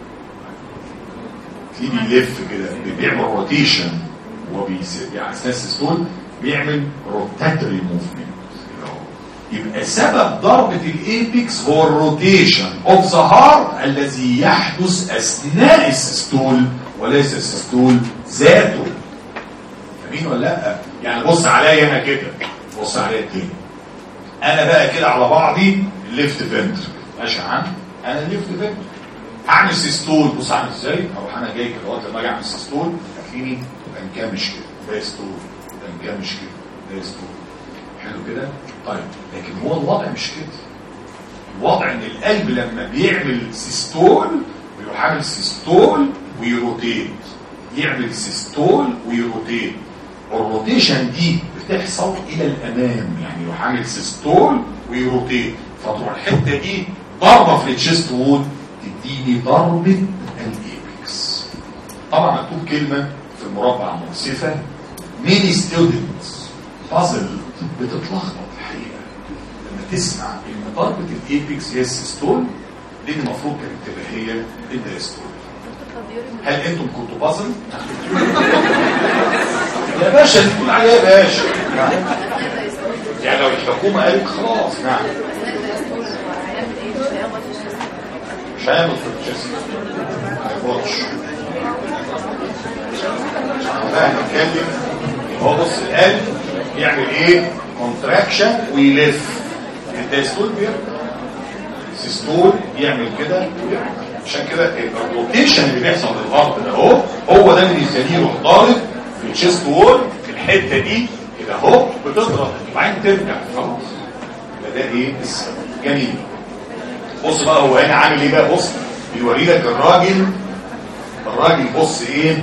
تلاقيه بيلف كده بيعمل روتيشن وهو يعني اثناء السيستول بيعمل روتاتري موفمنت يبقى سبب ضربة الايبكس هو الروتيشن اوف ذا هارت الذي يحدث اثناء السيستول وليس السيستول ذاته فاهمين ولا لا يعني بص عليا انا كده بص عليا تاني انا بقى كده على بعضي الليفت فنتر ماشي يا عم انا الليفت فنتر هعمل سيستول بص عامل ازاي اروح انا جاي كده وقت لما اجي اعمل سيستول هتلاقيني بنكمش كده ده ستول بنكمش كده ده ستول حلو كده طيب لكن هو الوضع مش كده الوضع ان القلب لما بيعمل سيستول بيروح عامل سيستول ويروتيت يعمل سيستول ويروتيت الروتيشن دي بتحصل الى الامام يعني يروح عامل سيستول ويروتيت فتروح الحته دي ضربه في التشيست وول تديني ضربة الايبكس طبعا مكتوب كلمة في المربع منصفة many students puzzled بتتلخبط الحقيقة لما تسمع ان ضربة الايبكس هي السيستول دي المفروض كانت تبقى هي الدايستول هل انتم كنتوا بازل؟ يا باشا تقول عليها يا باشا نعم. يعني لو الحكومة قالت خلاص نعم مش هيعمل في الجسم ما يفوتش بقى هنتكلم هو بص القلب يعمل ايه كونتراكشن ويلف الدايستول بيرجع السيستول يعمل كده ويرجع عشان كده الروتيشن اللي بيحصل للضغط ده اهو هو ده اللي بيخليه يروح ضارب في الشيست وول في الحته دي كده اهو بتضغط وبعدين ترجع خلاص يبقى ده ايه السبب جميل بص بقى هو هنا عامل ايه بقى بص بيوري لك الراجل الراجل بص ايه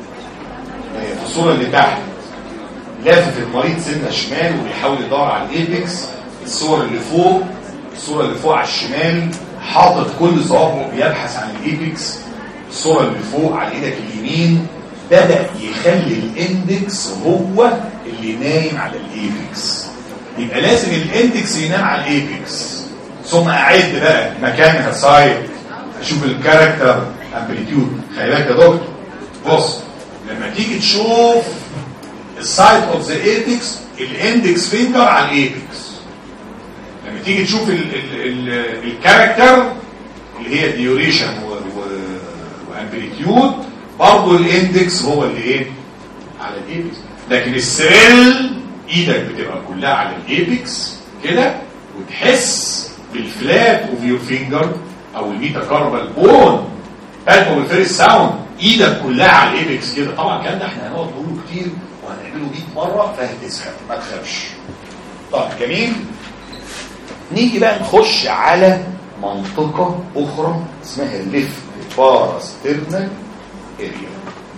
في الصوره اللي تحت لافف المريض سنه شمال وبيحاول يدور على الايبكس الصور اللي فوق الصوره اللي فوق على الشمال حاطط كل صوابعه بيبحث عن الايبكس الصوره اللي فوق على ايدك اليمين بدا يخلي الاندكس هو اللي نايم على الايبكس يبقى لازم الاندكس ينام على الايبكس ثم اعد بقى مكانها سايد اشوف الكاركتر امبليتيود خلي بالك يا دكتور بص لما تيجي تشوف السايد اوف ذا ايبكس الاندكس فينجر على الايبكس لما تيجي تشوف الكاركتر اللي هي ديوريشن وامبليتيود برضه الاندكس هو اللي ايه على الايبكس لكن السريل ايدك بتبقى كلها على الايبكس كده وتحس بالفلات اوف يور فينجر او الميتا كاربال بون بالكم الفيرست ساوند ايدك كلها على الايبكس كده طبعا الكلام ده احنا هنقعد نقوله كتير وهنعمله 100 مره فهتزهق ما تخافش طب جميل نيجي بقى نخش على منطقة أخرى اسمها الليفت باراسترنال اريا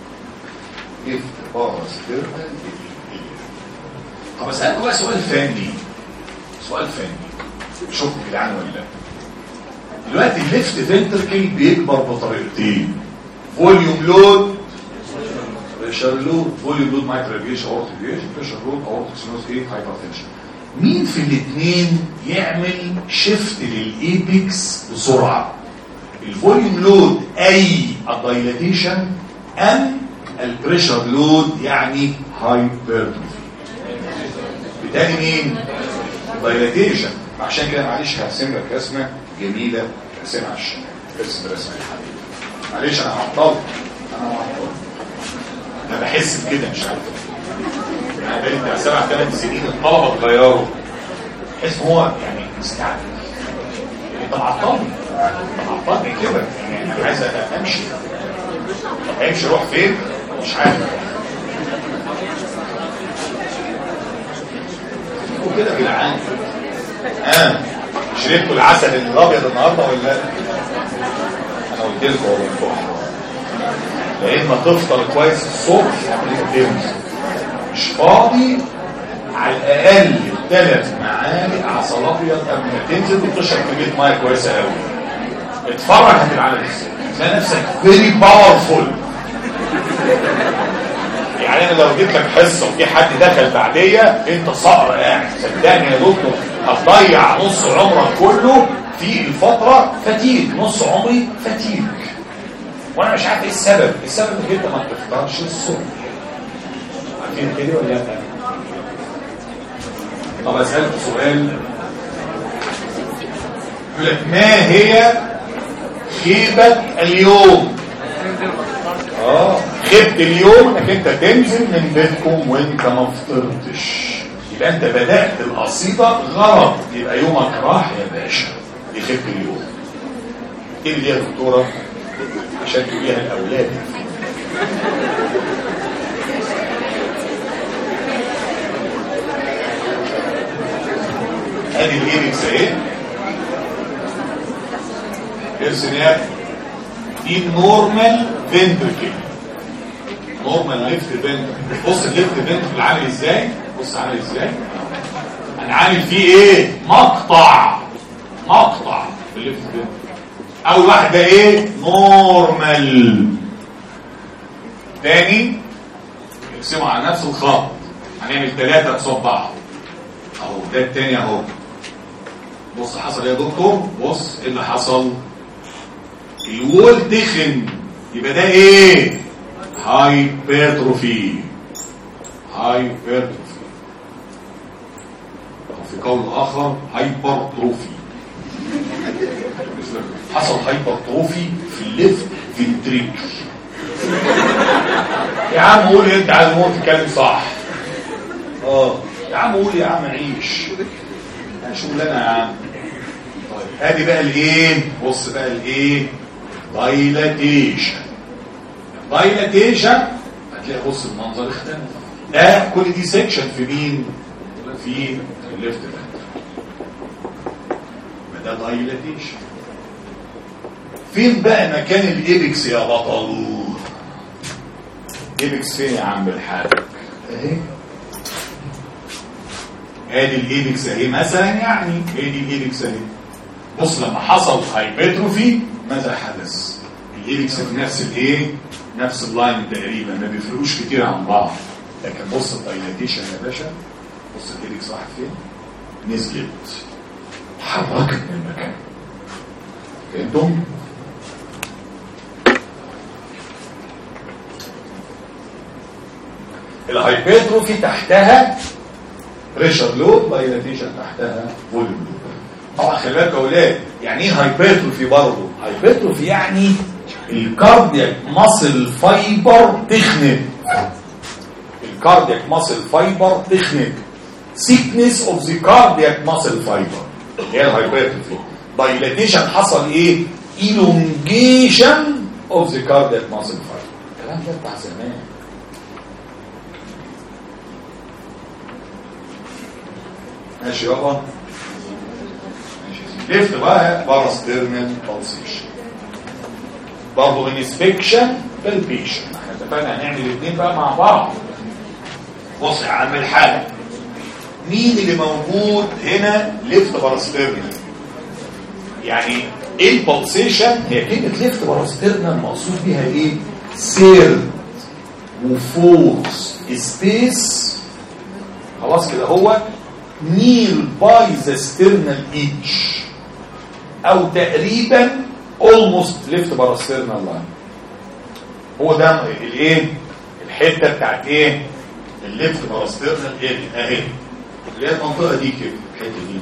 ليفت باراسترنال اريا طب اسألكم بقى سؤال فني سؤال فني شوفوا جدعان ولا لا دلوقتي الليفت فنتركل بيكبر بطريقتين فوليوم لود بريشر لود فوليوم لود مايتراليشن اورتيك بريشر لود اورتيك سينوس ايه هايبرتنشن مين في الاثنين يعمل شيفت للايبكس بسرعه الفوليوم لود اي الدايلاتيشن ام البريشر لود يعني هايبرتروفي بالتالي مين دايلاتيشن عشان كده معلش هرسم لك رسمه جميله رسمها على الشمال ارسم رسمه الحبيب معلش انا هعطلك انا هعطلك انا بحس بكده مش عارف يعني بقالي بتاع سبع ثمان سنين الطلبه اتغيروا تحس هو يعني مستعجل انت معطلني معطلني كده يعني انا عايز امشي امشي اروح فين مش عارف كده يا جدعان اه شربتوا العسل الابيض النهارده ولا انا قلت لكم والله يا اما تفطر كويس الصبح مش فاضي على الاقل ثلاث معالق عسل ابيض قبل ما تنزل وتشرب كميه ميه كويسه قوي اتفرج هتبقى عامل ازاي تلاقي نفسك فيري باورفول يعني انا لو جيت لك حصه وفي حد دخل بعديه انت صقر قاعد صدقني يا دكتور هتضيع نص عمرك كله في الفتره فتيك نص عمري فتيك وانا مش عارف ايه السبب السبب ان انت ما بتفطرش الصبح عارفين كده ولا لا طب اسالك سؤال يقول لك ما هي خيبه اليوم اه خيبه اليوم انك انت تنزل من بيتكم وانت ما فطرتش يبقى انت بدات القصيده غلط يبقى يومك راح يا باشا دي خيبه اليوم ايه اللي يا دكتوره عشان تقوليها الاولاد ادي الايبكس اهي ارسم يا دي نورمال فنتركل نورمال ليفت فنتركل بص الليفت فنتركل عامل ازاي بص عامل ازاي انا عامل فيه ايه مقطع مقطع في الليفت فنتركل اول واحده ايه نورمال تاني اقسموا على نفس الخط هنعمل ثلاثه قصاد بعض اهو ده التاني اهو بص حصل ايه يا دكتور بص ايه اللي حصل الوول تخن يبقى ده ايه هايبرتروفي هايبرتروفي أو في قول اخر هايبرتروفي حصل هايبرتروفي في الليفت فينتريكل يا عم قول انت عايز مو تتكلم صح اه يا عم قول يا عم عيش شغلانه يا عم طيب ادي بقى الايه بص بقى الايه دايلاتيشن دايلاتيشن هتلاقي بص المنظر اختلف ده كل دي سيكشن في مين في الليفت ده دايلاتيشن فين بقى مكان الايبكس يا بطل ايبكس فين يا عم الحاج اهي ادي الايبكس اهي مثلا يعني ادي الايبكس اهي بص لما حصل هايبرتروفي ماذا حدث الايبكس في نفس الايه نفس اللاين تقريبا ما بيفرقوش كتير عن بعض لكن بص الدايلاتيشن يا باشا بص الايبكس راح فين نزلت اتحركت من المكان فهمتم الهايبرتروفي تحتها بريشر لود دايلاتيشن تحتها فوليوم لود طبعا خلي بالك يا اولاد يعني ايه هايبرتروفي برضه هايبرتروفي يعني الكاردياك ماسل فايبر تخنت الكاردياك ماسل فايبر تخنت سيكنس اوف ذا كاردياك ماسل فايبر هي الهايبرتروفي دايلاتيشن حصل ايه elongation اوف ذا كاردياك ماسل فايبر الكلام ده بتاع زمان ماشي يابا ماشي ليفت بقى باراسترنال بالسيشن برضه انسبكشن بالبيشن احنا اتفقنا هنعمل الاثنين بقى مع بعض بص يا عم الحاج مين اللي موجود هنا ليفت باراسترنال يعني ايه البلسيشن هي كلمه ليفت باراسترنال مقصود بيها ايه سير وفورس سبيس خلاص كده هو نيل باي ذا ستيرنال ايدج او تقريبا almost ليفت بره الستيرنال لاين هو ده الايه الحته بتاعت ايه الليفت بره الستيرنال اريا اهي اللي هي المنطقه دي كده الحته دي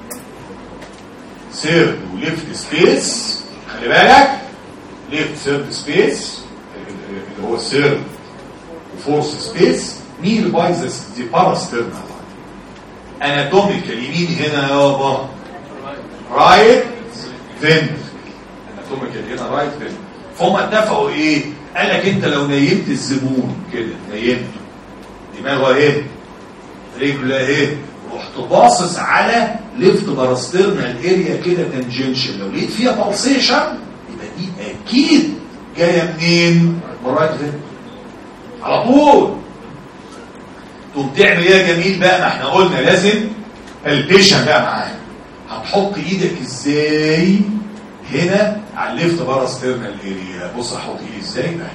سيرد وليفت سبيس خلي بالك ليفت سيرد سبيس اللي هو السيرد وفورس سبيس نيل باي ذا باراستيرنال اناتوميكال يمين هنا يابا رايت فين اناتوميكال هنا رايت فين فهم اتفقوا ايه قال لك انت لو نيمت الزبون كده نيمته دماغه اهي رجله اهي رحت باصص على ليفت باراسترنال اريا كده تنجنشن لو لقيت فيها بالسيشن يبقى دي اكيد جايه منين من رايت فين على طول تقوم تعمل ايه يا جميل بقى ما احنا قلنا لازم البيشن بقى معانا هتحط ايدك ازاي هنا على الليفت باراسترنال اريا بص احط ايدي ازاي بقى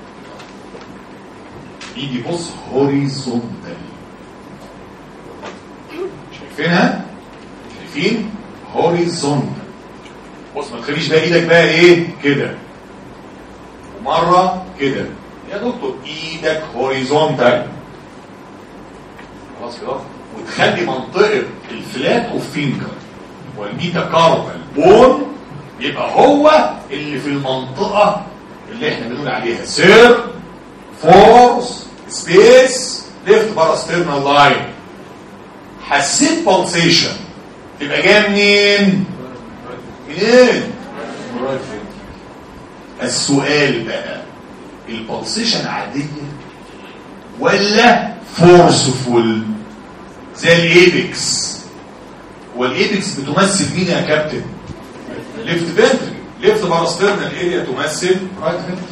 ايدي بص هوريزونتال شايفينها شايفين هوريزونتال بص ما تخليش بقى ايدك بقى ايه كده ومره كده يا دكتور ايدك هوريزونتال خلاص كده وتخلي منطقه الفلات اوف فينجر والميتا كاربال بون يبقى هو اللي في المنطقه اللي احنا بنقول عليها سير فورس سبيس ليفت باراسترنال لاين حسيت بالسيشن تبقى جايه منين؟ منين؟ السؤال بقى البلسيشن عاديه ولا فورسفول زي الايبكس والايبكس بتمثل مين يا كابتن ليفت فنتري ليفت باراسترنال اريا تمثل رايت فنتري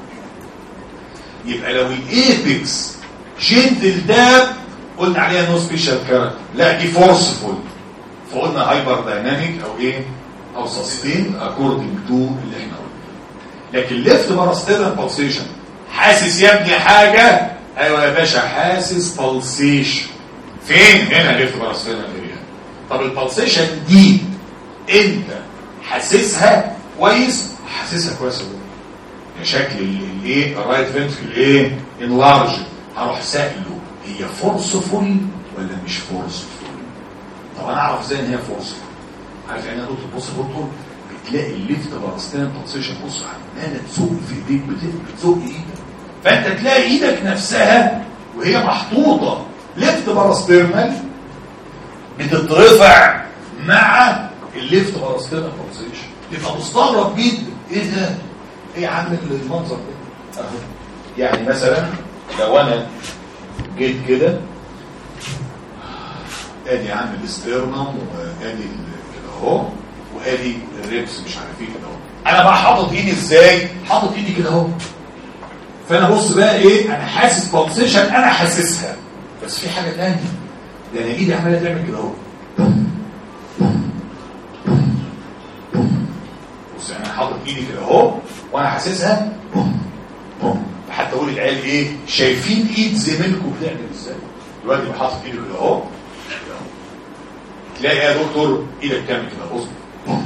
يبقى لو الايبكس جنتل داب قلنا عليها نو سبيشال كاركتر لا دي فورسفول فقلنا هايبر دايناميك او ايه او سستين اكوردنج تو اللي احنا قلنا لكن ليفت باراستيرنال بالسيشن حاسس يا ابني حاجه ايوه يا باشا حاسس بالسيشن فين هنا ليفت باراستيرنال اريا طب البالسيشن دي انت حاسسها كويس حاسسها كويس قوي شكل الايه الرايت فنتركل ايه انلارج هروح سائله هي فورسفول ولا مش فورسفول طب انا اعرف ازاي ان هي فورسفول عارف يعني ايه يا دكتور بص يا دكتور بتلاقي الليفت باراستان تنسيشن بص عماله تزق في ايديك بت- بتزق ايدك فانت تلاقي ايدك نفسها وهي محطوطه ليفت باراستيرنال بتترفع مع الليفت باراستيرنال تنسيشن تبقى مستغرب جدا ايه ده ايه يا عم المنظر ده اهو يعني مثلا لو انا جيت كده ادي يا عم الاسترنم وادي ال- كده اهو وادي الريبس مش عارف ايه كده اهو انا بقى حاطط ايدي ازاي حاطط ايدي كده اهو فانا بص بقى ايه انا حاسس بالسيشن انا حاسسها بس في حاجه ثانيه ده انا ايدي عماله تعمل كده اهو بص يعني انا حاطط ايدي كده اهو وانا حاسسها حتى اقول العيال ايه شايفين ايد زميلكم بتعمل ازاي دلوقتي بقى حاطط ايدي كده اهو كده أهو. تلاقي يا دكتور ايدك تعمل كده بص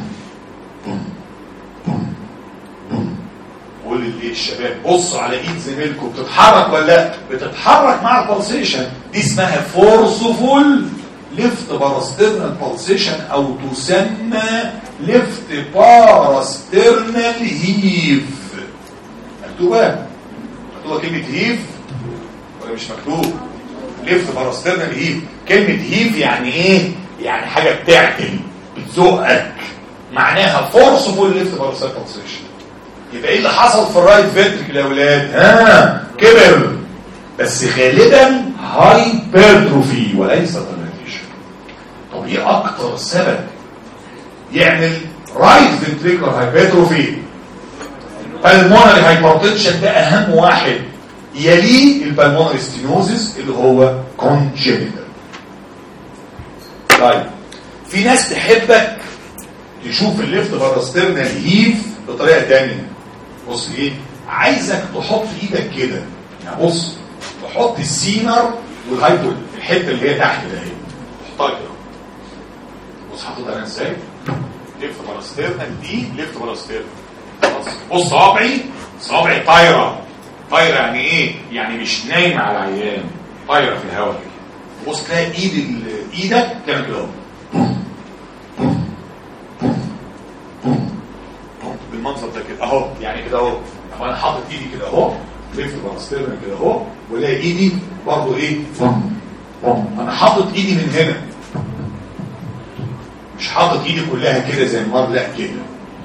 قول للايه الشباب بصوا على ايد زميلكم بتتحرك ولا لا بتتحرك مع البلسيشن دي اسمها فورسفول ليفت باراسترنال بالسيشن او تسمى ليفت باراسترنال هيف مكتوبه مكتوبه كلمه هيف ولا مش مكتوب ليفت باراسترنال هيف كلمه هيف يعني ايه يعني حاجه بتعتل بتزقك معناها فورسفول ليفت باراسترنال بالسيشن يبقى ايه اللي حصل في الرايت فينتركل يا اولاد ها كبر بس غالبا هايبرتروفي وليس دايلاتيشن طب ايه اكتر سبب يعمل رايت فينتريكولار هايبرتروفي بالمونري هايبرتنشن ده اهم واحد يليه البالمونري ستينوزيس اللي هو كونجينيتال طيب في ناس تحبك تشوف الليفت باراسترنال هيف بطريقه تانية بص ايه عايزك تحط ايدك كده يعني بص تحط السينر والهايبول الحته اللي هي تحت ده اهي تحطها كده بص حاططها انا ازاي ليفت باراسترنال دي ليفت باراسترنال خلاص بص صوابعي صوابعي طايره طايره يعني ايه يعني مش نايمه على العيان طايره في الهواء كده بص تلاقي ايد ال- ايدك تعمل كده اهو بالمنظر ده كده اهو يعني كده اهو اهو انا حاطط ايدي كده اهو ليفت باراسترنال كده اهو والاقي ايدي برضه ايه انا حاطط ايدي من هنا مش حاطط ايدي كلها كده زي المره لا كده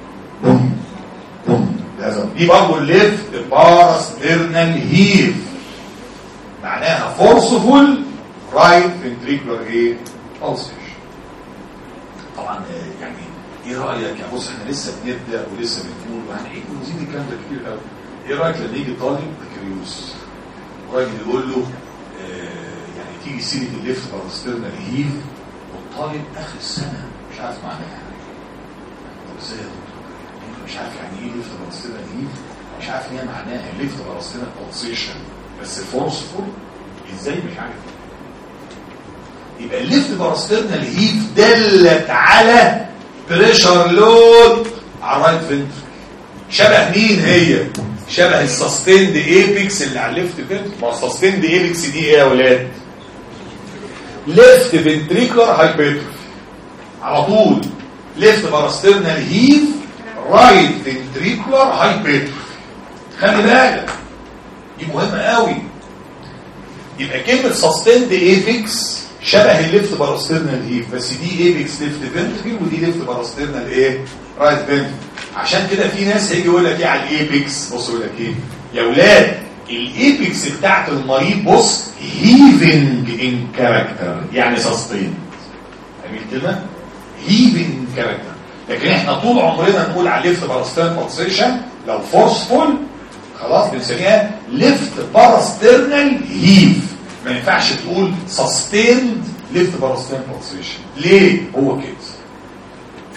لازم دي برضه الليفت باراسترنال هيف معناها فورسفول رايت فنتريكولار ايه pulsation طبعا آه، يعني ايه رايك يعني بص احنا لسه بنبدا ولسه بنقول وهنعيد ونزيد الكلام ده كتير قوي ايه رايك لما يجي طالب بكالوريوس وراجل يقول له آه يعني تيجي سيره الليفت باراسترنال هيف والطالب اخر السنه مش عارف معناها طب ازاي يا دكتور انت مش عارف يعني ايه ليفت باراسترنال هيف مش عارف ان هي معناها ليفت باراسترنال بالسيشن بس فورسفول ازاي مش عارف يبقى الليفت باراسترنال هيف دلت على بريشر لود على الرايت فنتركل شبه مين هي شبه السستيند ايبكس اللي على الليفت فنتركل ما السستيند ايبكس دي ايه يا اولاد ليفت فنتريكولار هايبرتروفي على طول ليفت باراسترنال هيف رايت فنتريكولار هايبرتروفي خلي بالك دي مهمه قوي يبقى كلمة سستيند ايبكس شبه الليفت باراسترنال هيف بس دي ايبكس ليفت فنتركل ودي ليفت باراسترنال ايه رايت فنتركل عشان كده في ناس هيجي يقول لك ايه على الايبكس بص يقول لك ايه يا اولاد الايبكس بتاعت المريض بص هيفنج ان كاركتر يعني سستيند جميل كده هيفنج كاركتر لكن احنا طول عمرنا نقول على الليفت باراسترنال بالسيشن لو فورسفول خلاص بنسميها ليفت باراسترنال هيف ما ينفعش تقول سستيند ليفت باراسترنال بالسيشن ليه هو كده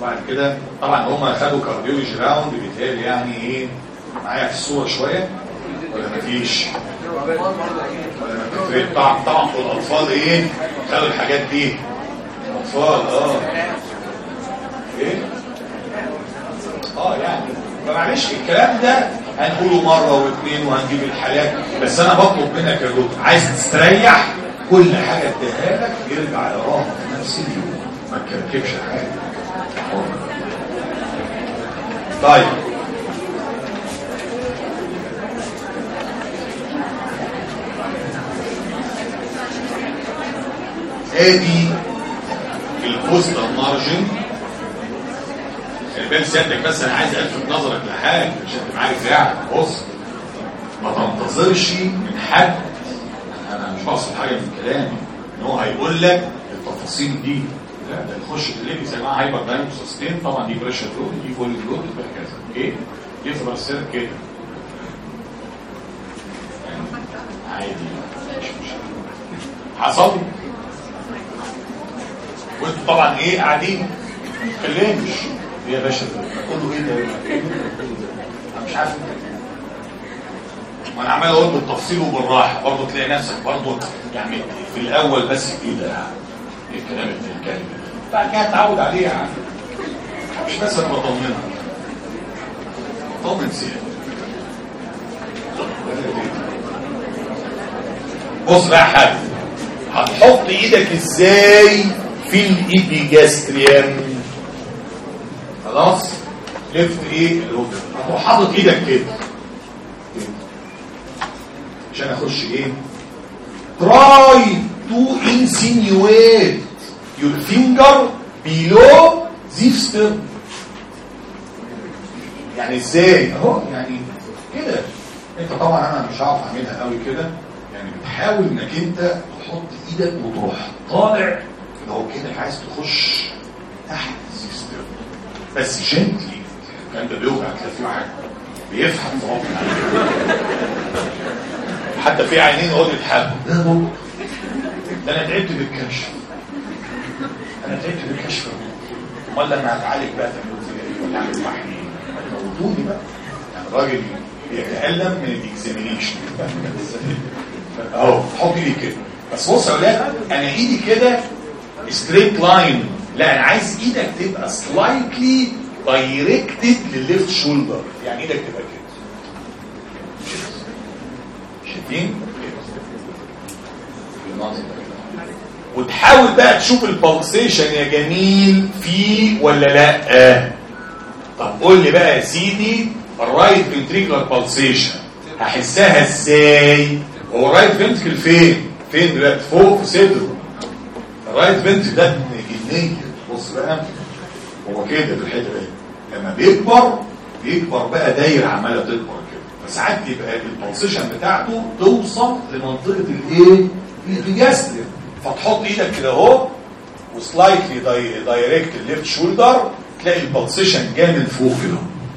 وبعد كده طبعا هم خدوا كارديولوجي راوند بيتهيألي يعني ايه معايا في الصوره شويه ولا مفيش؟ ولا مفيش طبعا طبعا في الاطفال ايه؟ خدوا الحاجات دي اطفال اه ايه؟ اه يعني فمعلش الكلام ده هنقوله مره واثنين وهنجيب الحالات بس انا بطلب منك يا دكتور عايز تستريح كل حاجه اديها لك يرجع يراها في نفس اليوم ما تكركبش حاجه طيب ادي البوستر مارجن البال سيادتك بس انا عايز الفت نظرك لحاجه مش انت معاك يعني بص ما تنتظرش من حد انا مش بقصد حاجه من كلامي ان هو هيقول لك التفاصيل دي لا ده يخش تلاقي زي ما هايبر داينامو سستين طبعا دي بريشر فلو دي فول فلو وهكذا اوكي يفضل السير كده يعني عادي مش مشكله حصل وانتوا طبعا ايه قاعدين ما تتكلمش يا باشا كله ايه ده انا مش عارف ما انا عمال اقول بالتفصيل وبالراحه برضه تلاقي نفسك برضه يعني في الاول بس كده ايه الكلام اللي بتتكلم بعد كده تتعود عليه يعني مش بس انا بطمنك طمن سيادة بص بقى يا حاج هتحط ايدك ازاي في الابيجاستريم خلاص لفت ايه الوتر هتروح حاطط ايدك كده عشان اخش ايه try to insinuate your finger below this stern يعني ازاي اهو يعني كده انت طبعا انا مش هعرف اعملها قوي كده يعني بتحاول انك انت تحط ايدك وتروح طالع لو كده عايز تخش تحت السيستم بس جنتلي الكلام ده بيوجع تلاقي في واحد بيفهم غصب عنه حتى في عينين يقعدوا يضحكوا ده دكتور ده انا تعبت بالكشف انا تعبت بالكشف امال لما هتعالج بقى تعملوا فيا ايه ولا اعمل محلي موتوني بقى يعني الراجل بيتألم من الاكزامينيشن اهو حط ايدي كده بس بص يا ولاد انا ايدي كده ستريت لاين لا انا عايز ايدك تبقى سلايتلي دايركتد للليفت شولدر يعني ايدك تبقى كده شايفين وتحاول بقى تشوف البلسيشن يا جميل فيه ولا لا طب قول لي بقى يا سيدي الرايت فنتريكولار بالسيشن هحسها ازاي هو الرايت فنتريكل فين فين دلوقتي فوق في صدره الرايت فنتريكل ده جنيه بص بقى هو كده في الحته دي لما بيكبر بيكبر بقى دايره عماله تكبر كده فساعات يبقى البلسيشن بتاعته توصل لمنطقه الايه الجاستريم فتحط ايدك كده اهو وسلايتلي دايركت الليفت شولدر تلاقي البلسيشن جاي من فوق كده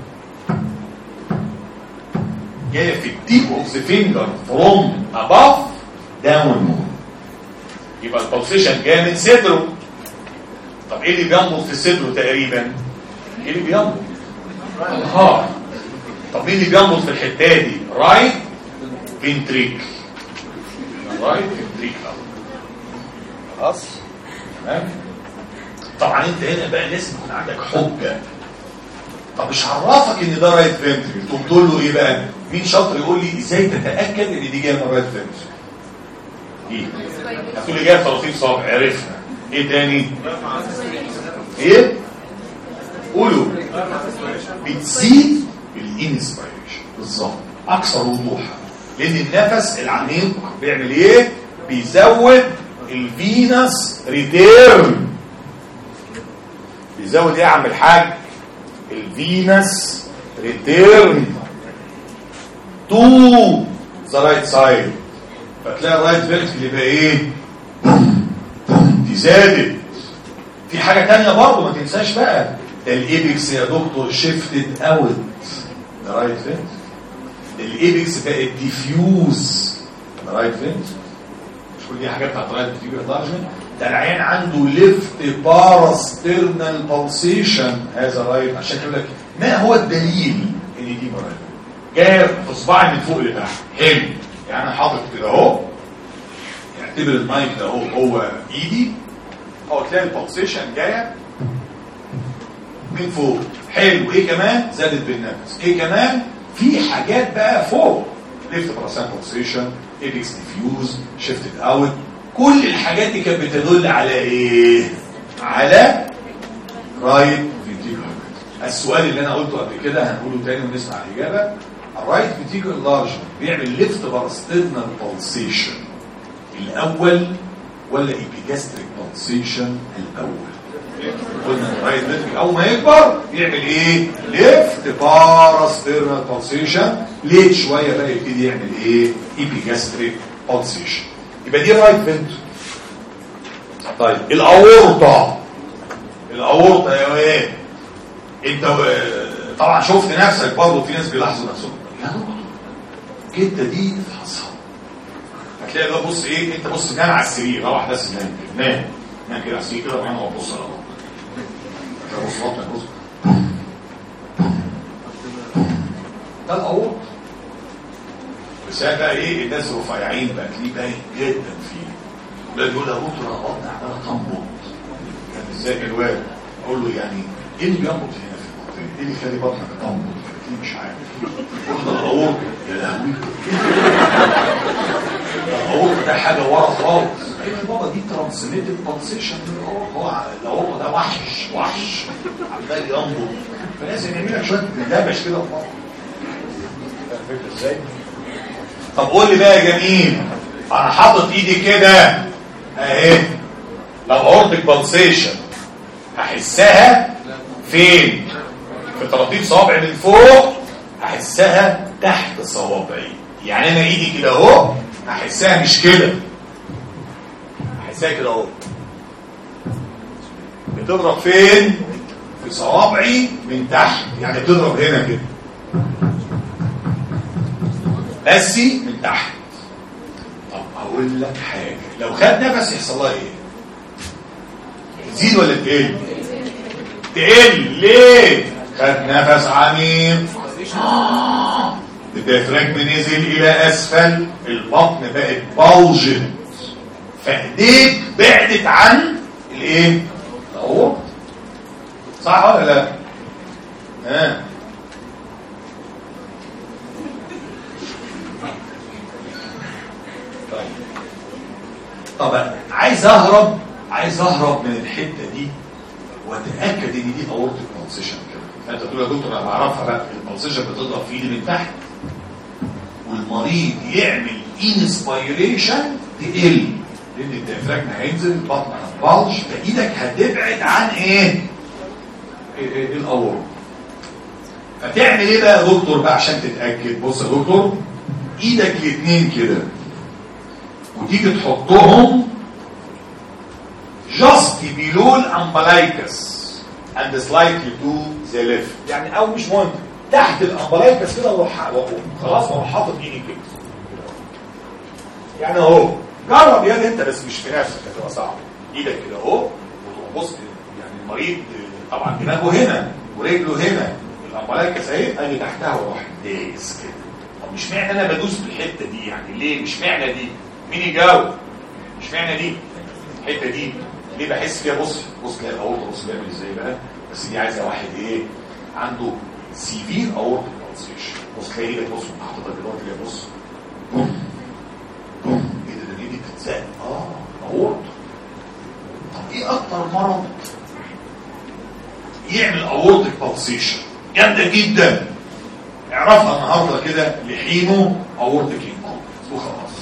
جايه في التيب اوف ذا فينجر فروم اباف داون يبقى البلسيشن جاي من صدره طب ايه اللي بينبض في صدره تقريبا ايه اللي بينبض الهارت طب مين اللي بينبض في الحته دي رايت فينتريك رايت فينتريك خلاص تمام طبعا انت هنا بقى لازم يكون عندك حجه طب مش عرفك ان ده رايت فنتريكل تقوم تقول له ايه بقى مين شاطر يقول لي ازاي تتاكد ان دي جايه من رايت فنتريكل ايه هتقول لي جايه طراطيف صابع عرفنا ايه تاني ايه قولوا بتزيد الانسبيريشن بالظبط اكثر وضوحا لان النفس العميق بيعمل ايه بيزود الفينس ريتيرن بيزود ايه يا عم الحاج الفينس ريتيرن تو ذا رايت سايد فتلاقي الرايت فيرتيكال يبقى ايه دي زادت في حاجه تانية برضه ما تنساش بقى الايبكس يا دكتور شيفتد اوت ذا رايت فيرتيكال الايبكس بقت ديفيوز ذا رايت فيرتيكال مش كل دي حاجات بتاعت رايت فيرتيكال ده العيان عنده ليفت باراسترنال بالسيشن هذا رايت عشان كده يقول لك ما هو الدليل ان دي مرض جايه في صباعي من فوق لتحت حلو يعني انا حاطط كده اهو اعتبر المايك ده هو هو ايدي او تلاقي البلسيشن جايه من فوق حلو ايه كمان زادت بالنفس ايه كمان في حاجات بقى فوق ليفت براسان بلسيشن ايبكس ديفيوز شيفتد اوت كل الحاجات دي كانت بتدل على ايه على رايت فيتيكولار السؤال اللي انا قلته قبل كده هنقوله تاني ونسمع الاجابه الرايت فيتيكولار لارج بيعمل ليفت باراسترنال بالسيشن الاول ولا ايبيجاستريك بالسيشن الاول قلنا الرايت فيتيكولار اول ما يكبر يعمل ايه ليفت باراسترنال بالسيشن ليت شويه بقى يبتدي يعمل ايه ايبيجاستريك بالسيشن يبقى دي رايت فنتر طيب الاورطه الاورطه يا ايه انت آه، طبعا شفت نفسك برضه في ناس بيلاحظوا نفسهم يا دكتور الجده دي افحصها هتلاقي ده بص ايه انت بص نام على السرير روح بس نام كده نام نام كده على السرير كده وبعدين هو بص على بطنك بص بطنك بص ده الاورطه بس هي بقى ايه الناس رفيعين بقى تلاقيه باين جدا فيه ده يقول يا دكتور انا بطني عماله تنبض كان ازاي الواد اقول له يعني ايه اللي بينبض هنا في البطن ايه اللي يخلي بطنك تنبض فقلت مش عارف قلت ده الاورطه يا لهوي الاورطه ده حاجه ورا خالص ايوه يا بابا دي ترانسميتد بلسيشن من الاورطه هو الاورطه ده وحش وحش عمال ينبض فلازم يعمل لك شويه دبش كده في بطنك فاهم الفكره ازاي؟ طب قول لي بقى يا جميل انا حاطط ايدي كده اهي لو اورتك بالسيشن هحسها فين في ترطيب صوابعي من فوق هحسها تحت صوابعي يعني انا ايدي كده اهو هحسها مش كده هحسها كده اهو بتضرب فين في صوابعي من تحت يعني بتضرب هنا كده بس من تحت طب اقول لك حاجه لو خد نفس يحصل لها ايه تزيد ولا تقل تقل ليه خد نفس عميق الديافراجم نزل الى اسفل البطن بقت بوجت فايديك بعدت عن الايه الاورط صح ولا لا ها طيب طبعا عايز اهرب عايز اهرب من الحته دي واتاكد ان دي اورتيك بلسيشن كده فانت تقول يا دكتور انا بعرفها بقى البلسيشن بتضرب في ايدي من تحت والمريض يعمل انسبيريشن تقل لان الديافراجم هينزل البطن هتبلج فايدك هتبعد عن ايه؟ الاورط فتعمل ايه بقى يا دكتور بقى عشان تتاكد بص يا دكتور ايدك الاثنين كده وتيجي تحطهم just below الامبلايكس and slightly to the left يعني او مش مهم تحت الامبلايكس كده واروح خلاص واروح حاطط ايدي كده يعني اهو جرب يا انت بس مش في نفسك هتبقى صعب ايدك كده اهو وتبص يعني المريض طبعا دماغه هنا ورجله هنا الامبلايكس اهي اجي تحتها واروح دايس كده طب مش معنى انا بدوس في الحته دي يعني ليه مش معنى دي مين يجاوب مش معنى دي الحته دي ليه بحس فيها بص بص تلاقي الاورطه بص بيعمل ازاي بقى بس دي عايزه واحد ايه عنده سيفير اورتيك بالسيشن بص تلاقي ايدك بص حاططها كده تلاقي بص بوم بوم ايه ده ده ايدي بتتزق اه اورطه طب ايه اكتر مرض يعمل اورتيك بالسيشن جامده جدا اعرفها النهارده كده لحينه اورتيك انكومبتنس وخلاص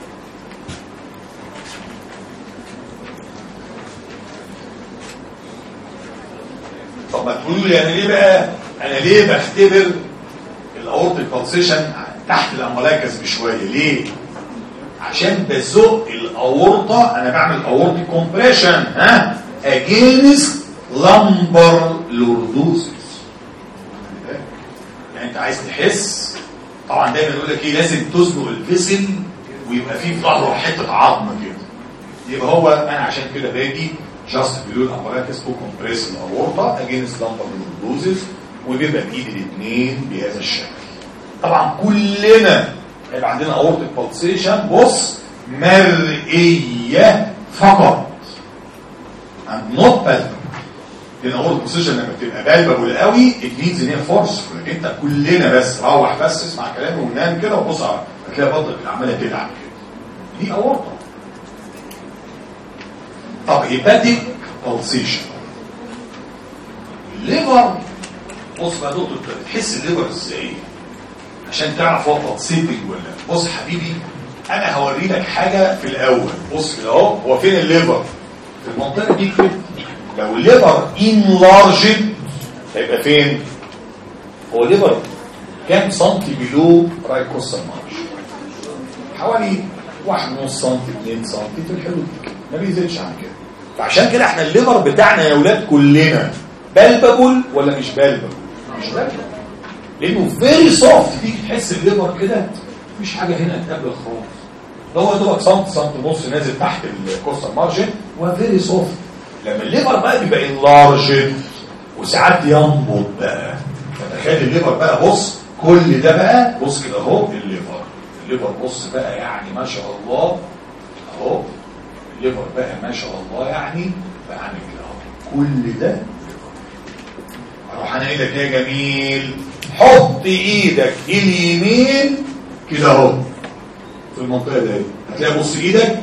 طب ما تقولوا لي انا ليه بقى انا ليه بختبر الاورتيك بالسيشن تحت الامبلايكس بشويه ليه عشان بزق الاورطه انا بعمل اورتيك كومبريشن ها اجينست لمبر لوردوزس يعني انت عايز تحس طبعا دايما يقول لك ايه لازم تزنق الفيسل ويبقى فيه في ظهره حته عظمه كده يبقى هو انا عشان كده باجي جاست بلو الاباراتس تو كومبريس الاورطه اجينست لامبر دوزز وبيبقى بايد الاثنين بهذا الشكل طبعا كلنا هيبقى عندنا اورتيك بالسيشن بص مرئيه فقط and not palpable لان اورتيك بالسيشن لما بتبقى بالبابل قوي it means ان هي فورس انت كلنا بس روح بس اسمع كلامي ونام كده وبص على هتلاقي بطنك عماله تلعب كده دي اورطه طب هيباتيك بالسيشن الليفر بص بقى دكتور تحس الليفر ازاي عشان تعرف هو بالسيتنج ولا لا. بص حبيبي انا هوري لك حاجه في الاول بص كده اهو هو فين الليفر في المنطقه دي كده لو الليفر انلارجد هيبقى فين هو الليفر كام سنتي بلو رايكوسا مارش حوالي واحد ونص سنتي 2 سنتي في الحدود دي ما بيزيدش عن كده فعشان كده احنا الليفر بتاعنا يا اولاد كلنا بالبابل ولا مش بالبابل مش بالبابل لانه فيري سوفت تيجي تحس الليفر كده مفيش حاجه هنا تقابل خالص ده هو دوبك سنت سنت ونص نازل تحت الكوستا مارجن وفيري سوفت لما الليفر بقى بيبقى انلارجد وساعات ينبض بقى فتخيل الليفر بقى بص كل ده بقى بص كده اهو الليفر الليفر بص بقى يعني ما شاء الله اهو الليفر بقى ما شاء الله يعني بقى عامل كده اهو كل ده اروح انا ايدك يا جميل حط ايدك اليمين كده اهو في المنطقه دي هتلاقي بص ايدك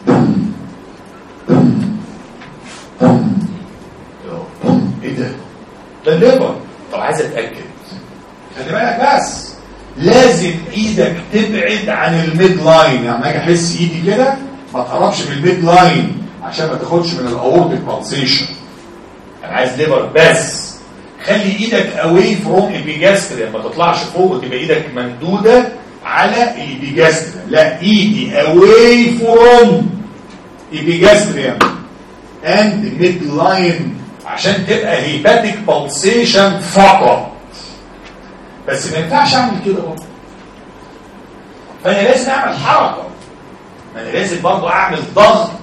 ايه ده ده الليفر طب عايز اتاكد خلي بالك بس لازم ايدك تبعد عن الميد لاين يعني اجي احس ايدي كده ما تقربش من الميد لاين عشان ما تاخدش من الاورتيك بالسيشن انا عايز ليفر بس خلي ايدك اواي فروم ابيجاستريم ما تطلعش فوق وتبقى ايدك ممدوده على الابيجاستريم لا ايدي اواي فروم ابيجاستريم اند ميد لاين عشان تبقى هيباتيك بالسيشن فقط بس ما ينفعش اعمل كده برضه فانا لازم اعمل حركه ما انا لازم برضه اعمل ضغط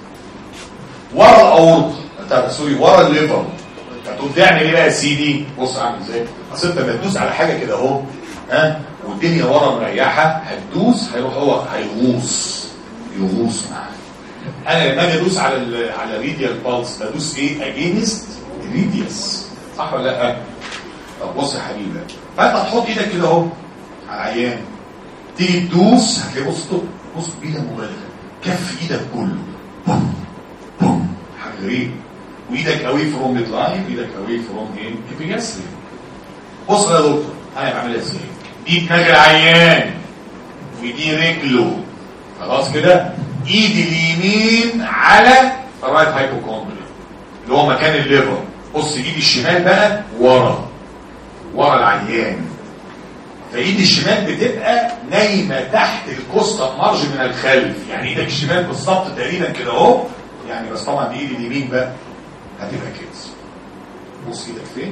ورا الاورطه انت سوري ورا الليفر هتقوم تعمل ايه بقى يا سيدي بص اعمل ازاي اصل انت لما تدوس على حاجه كده اهو ها والدنيا ورا مريحه هتدوس هيروح هو هيغوص يغوص معاك انا لما اجي ادوس على ال على الريديال بالس بدوس ايه اجينست ريديوس صح ولا لا طب بص يا حبيبي فانت تحط ايدك كده اهو على العيان تيجي تدوس هتلاقي بص بص بايدك مبالغه كف ايدك كله بوم بوم حاجه غريبه وايدك اوي فروم ميد لاين وايدك اوي فروم ايه ابيجاسري بص يا دكتور انا بعملها ازاي دي دماغ العيان ودي رجله خلاص كده ايدي اليمين على الرايت هايبوكوندريا اللي هو مكان الليفر بص ايدي الشمال بقى ورا ورا العيان فايدي الشمال بتبقى نايمه تحت الكوستا مارج من الخلف يعني ايدك الشمال بالظبط تقريبا كده اهو يعني بس طبعا دي ايدي اليمين بقى هتبقى كده بص ايدك فين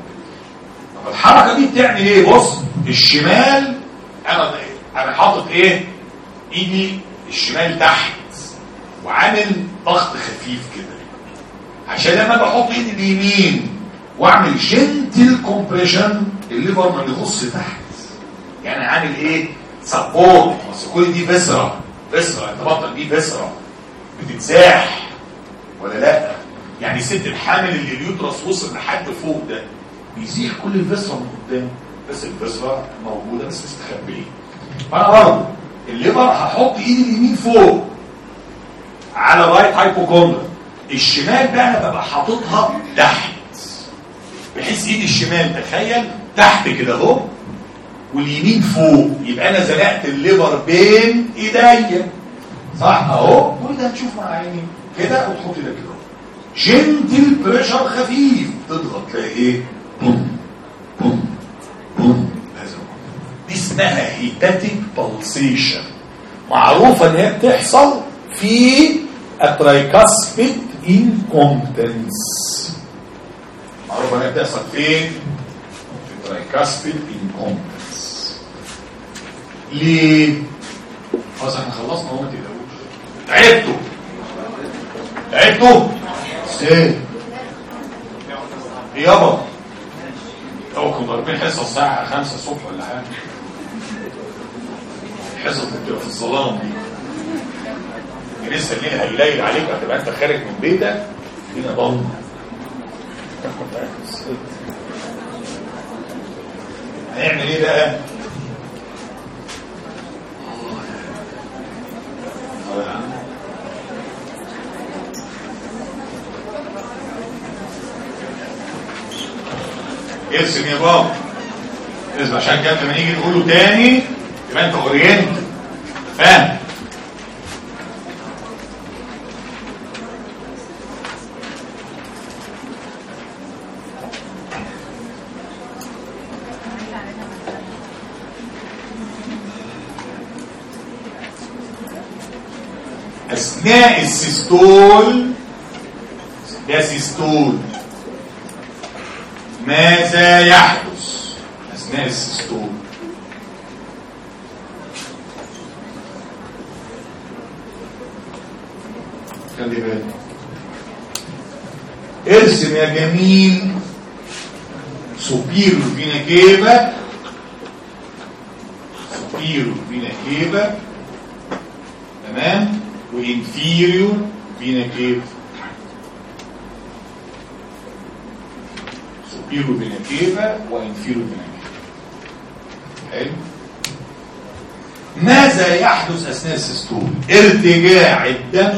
طب الحركه دي بتعمل ايه بص الشمال انا انا حاطط ايه ايدي الشمال تحت وعامل ضغط خفيف كده عشان لما بحط ايدي اليمين واعمل جنتل كومبريشن الليفر ما بيغص تحت يعني عامل ايه سبورت بس كل دي فيسرا فيسرا انت بطل دي فيسرا بتتزاح ولا لا يعني الست الحامل اللي اليوترس وصل لحد فوق ده بيزيح كل الفيسرا من قدام بس الفيسرا موجوده بس مستخبيه فانا برضه الليفر هحط ايدي اليمين فوق على رايت هايبوكوندر الشمال بقى انا ببقى حاططها تحت بحيث ايدي الشمال تخيل تحت كده اهو واليمين فوق يبقى انا زنقت الليفر بين ايديا صح اهو كل ده هتشوف مع عيني كده وتحط ايدك كده جنتل بريشر خفيف تضغط تلاقي ايه بوم بوم بوم لازم دي اسمها هيباتيك بالسيشن معروفه ان هي بتحصل في الترايكاسبيد انكومبتنس معروفه ان هي بتحصل فين في الترايكاسبيد انكومبتنس ليه خلاص احنا خلصنا اهو ما تقلقوش تعبتوا تعبتوا ايه إيه يابا لو كنتوا ضاربين حصه الساعه 5 الصبح ولا حاجه حصه بتبقى في الظلام دي لسه الليل هيليل عليك هتبقى انت خارج من بيتك هنا ضلمه هنعمل ايه بقى آه يا عم. ارسم يا بابا ارسم عشان كده لما نيجي نقوله تاني يبقى انت اورينت فاهم اثناء السيستول ده سيستول ماذا يحدث اثناء السيستول خلي بالك ارسم يا جميل سوبيرو فينا كيبا سوبيرو فينا كيبا تمام وانفيريور فينا كيبا سوبيرو فينا كيبا وانفيريور فينا كيبا حلو ماذا يحدث اثناء السيستول ارتجاع الدم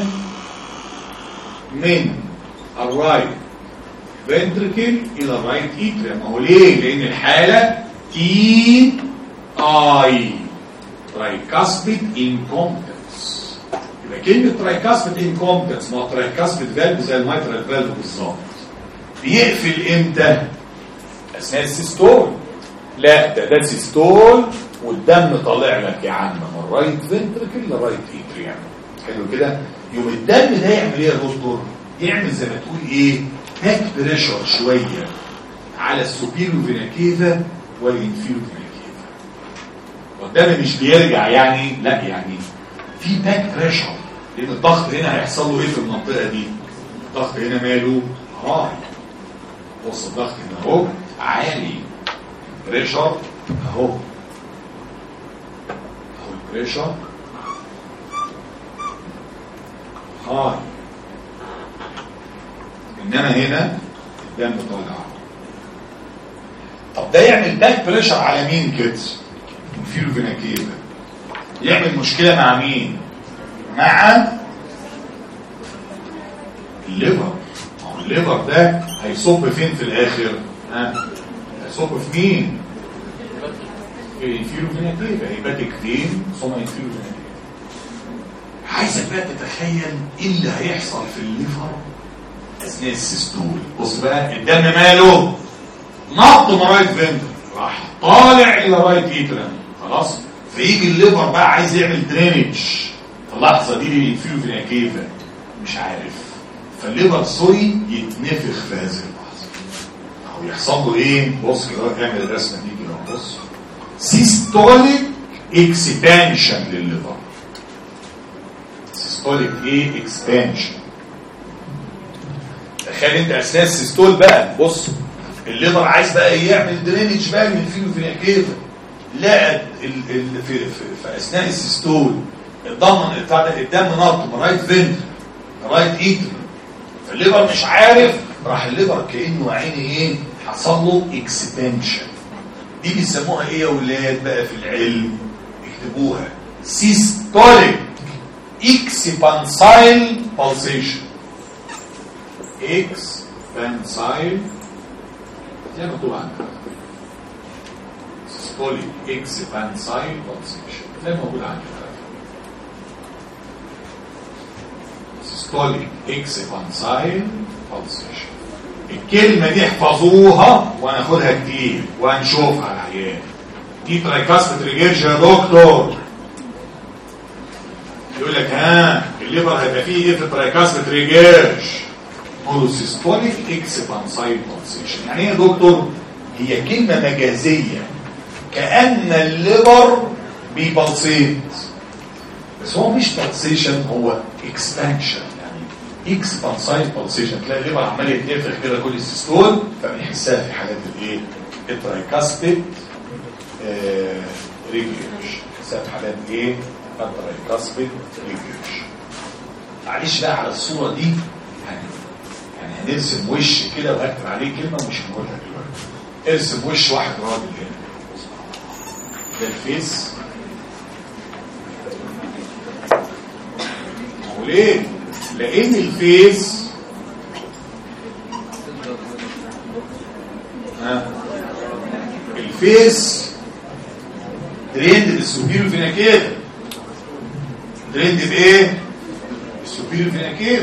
من الرايت فنتركل الى الرايت اتريم ما هو ليه لان الحاله تي اي ترايكاسبيد انكومبتنس يبقى كلمه ترايكاسبيد انكومبتنس ما هو ترايكاسبيد فالف زي الميترال فالف بالظبط بيقفل امتى اثناء السيستول لا ده ده سيستول والدم طالع لك يا عم من الرايت فنتركل للرايت اتريم حلو كده يوم الدم ده يعمل ايه يا دكتور يعمل زي ما تقول ايه باك بريشر شويه على السوبيرو فينا كيفا والانفيرو فينا كيفا والدم مش بيرجع يعني لا يعني في باك بريشر لان الضغط هنا هيحصل له ايه في المنطقه دي الضغط هنا ماله هاي بص الضغط هنا اهو عالي بريشر اهو اهو البريشر هاي انما هنا الدم طالع طب ده يعمل باك بريشر على مين كده انفيرو فينا كيفا يعمل مشكله مع مين مع الليفر ما هو الليفر ده هيصب فين في الاخر ها هيصب في مين في الانفيرو فينا كيفا هيباتيك فين ثم انفيرو فينا كيفا عايزك بقى تتخيل ايه اللي هيحصل في الليفر اثناء السيستول بص بقى الدم ماله نط من رايت فنتر راح طالع الى رايت اترم خلاص فيجي الليفر بقى عايز يعمل درينج في اللحظه دي للانفيرو فينا كيفا مش عارف فالليفر سوري يتنفخ في هذه اللحظه او يحصل له ايه بص كده اعمل الرسمه دي كده بص سيستوليك اكسبانشن للليفر سيستوليك ايه اكسبانشن تخيل انت اثناء السيستول بقى بص الليفر عايز بقى يعمل درينج بقى من فيه وفي الكيفه لقى ال ال في, في, في اثناء السيستول الدم بتاع ده الدم نط من رايت فنتر رايت ايتر فالليفر مش عارف راح الليفر كانه عيني ايه حصل له اكسبانشن دي بيسموها ايه يا ولاد بقى في العلم اكتبوها سيستوليك اكسبانسايل بالسيشن اكسبانسايل زي ما مكتوب عندك سيستوليك اكسبانسايل بالسيشن زي ما موجود عندك سيستوليك اكسبانسايل بالسيشن الكلمة دي احفظوها وهناخدها كتير وهنشوفها على العيان دي ترايكاسبت ريجيرج يا دكتور يقول لك ها الليفر هيبقى فيه ايه في ترايكاسبت ريجيرج مولوسيستوليك اكسبانسايل بالسيشن يعني ايه يا دكتور هي كلمة مجازية كأن الليفر بيبلسيت بس هو مش بالسيشن هو اكسبانشن يعني اكسبانسايد بالسيشن تلاقي الليفر عمال يتنفخ كده كل السيستول فبنحسها في حالات الايه الترايكاستيك آه ريجيوش بنحسها في حالات ايه الترايكاستيك ريجيوش معلش بقى على الصوره دي يعني يعني هنرسم وش كده وهكتب عليه كلمه ومش هنقولها دلوقتي ارسم وش واحد راجل هنا ده الفيس وليه؟ لان الفيس ها الفيس ترند بالسوبيرو فيناكيفا ترند بايه؟ بالسوبيرو فيناكيفا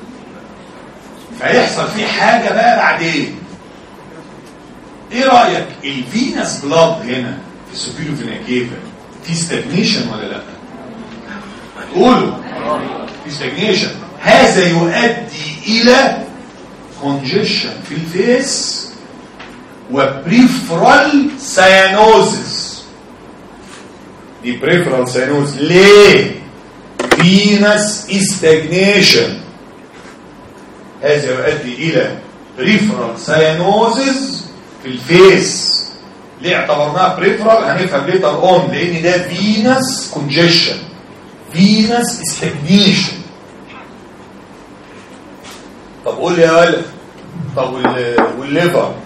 فيحصل فيه حاجه بقى بعدين ايه رايك الفينس بلاد هنا في السوبيرو فيناكيفا في ستاجنيشن ولا لا؟ قولوا في ستاجنيشن هذا يؤدي الى كونجيشن في الفيس وبريفرال سيانوزس دي بريفرال سيانوز ليه فينس استاجنيشن هذا يؤدي الى بريفرال سيانوزس في الفيس ليه اعتبرناها بريفرال هنفهم ليتر اون لان ده فينس كونجيشن فينس استجنيشن طب قول لي يا ولد طب والليفر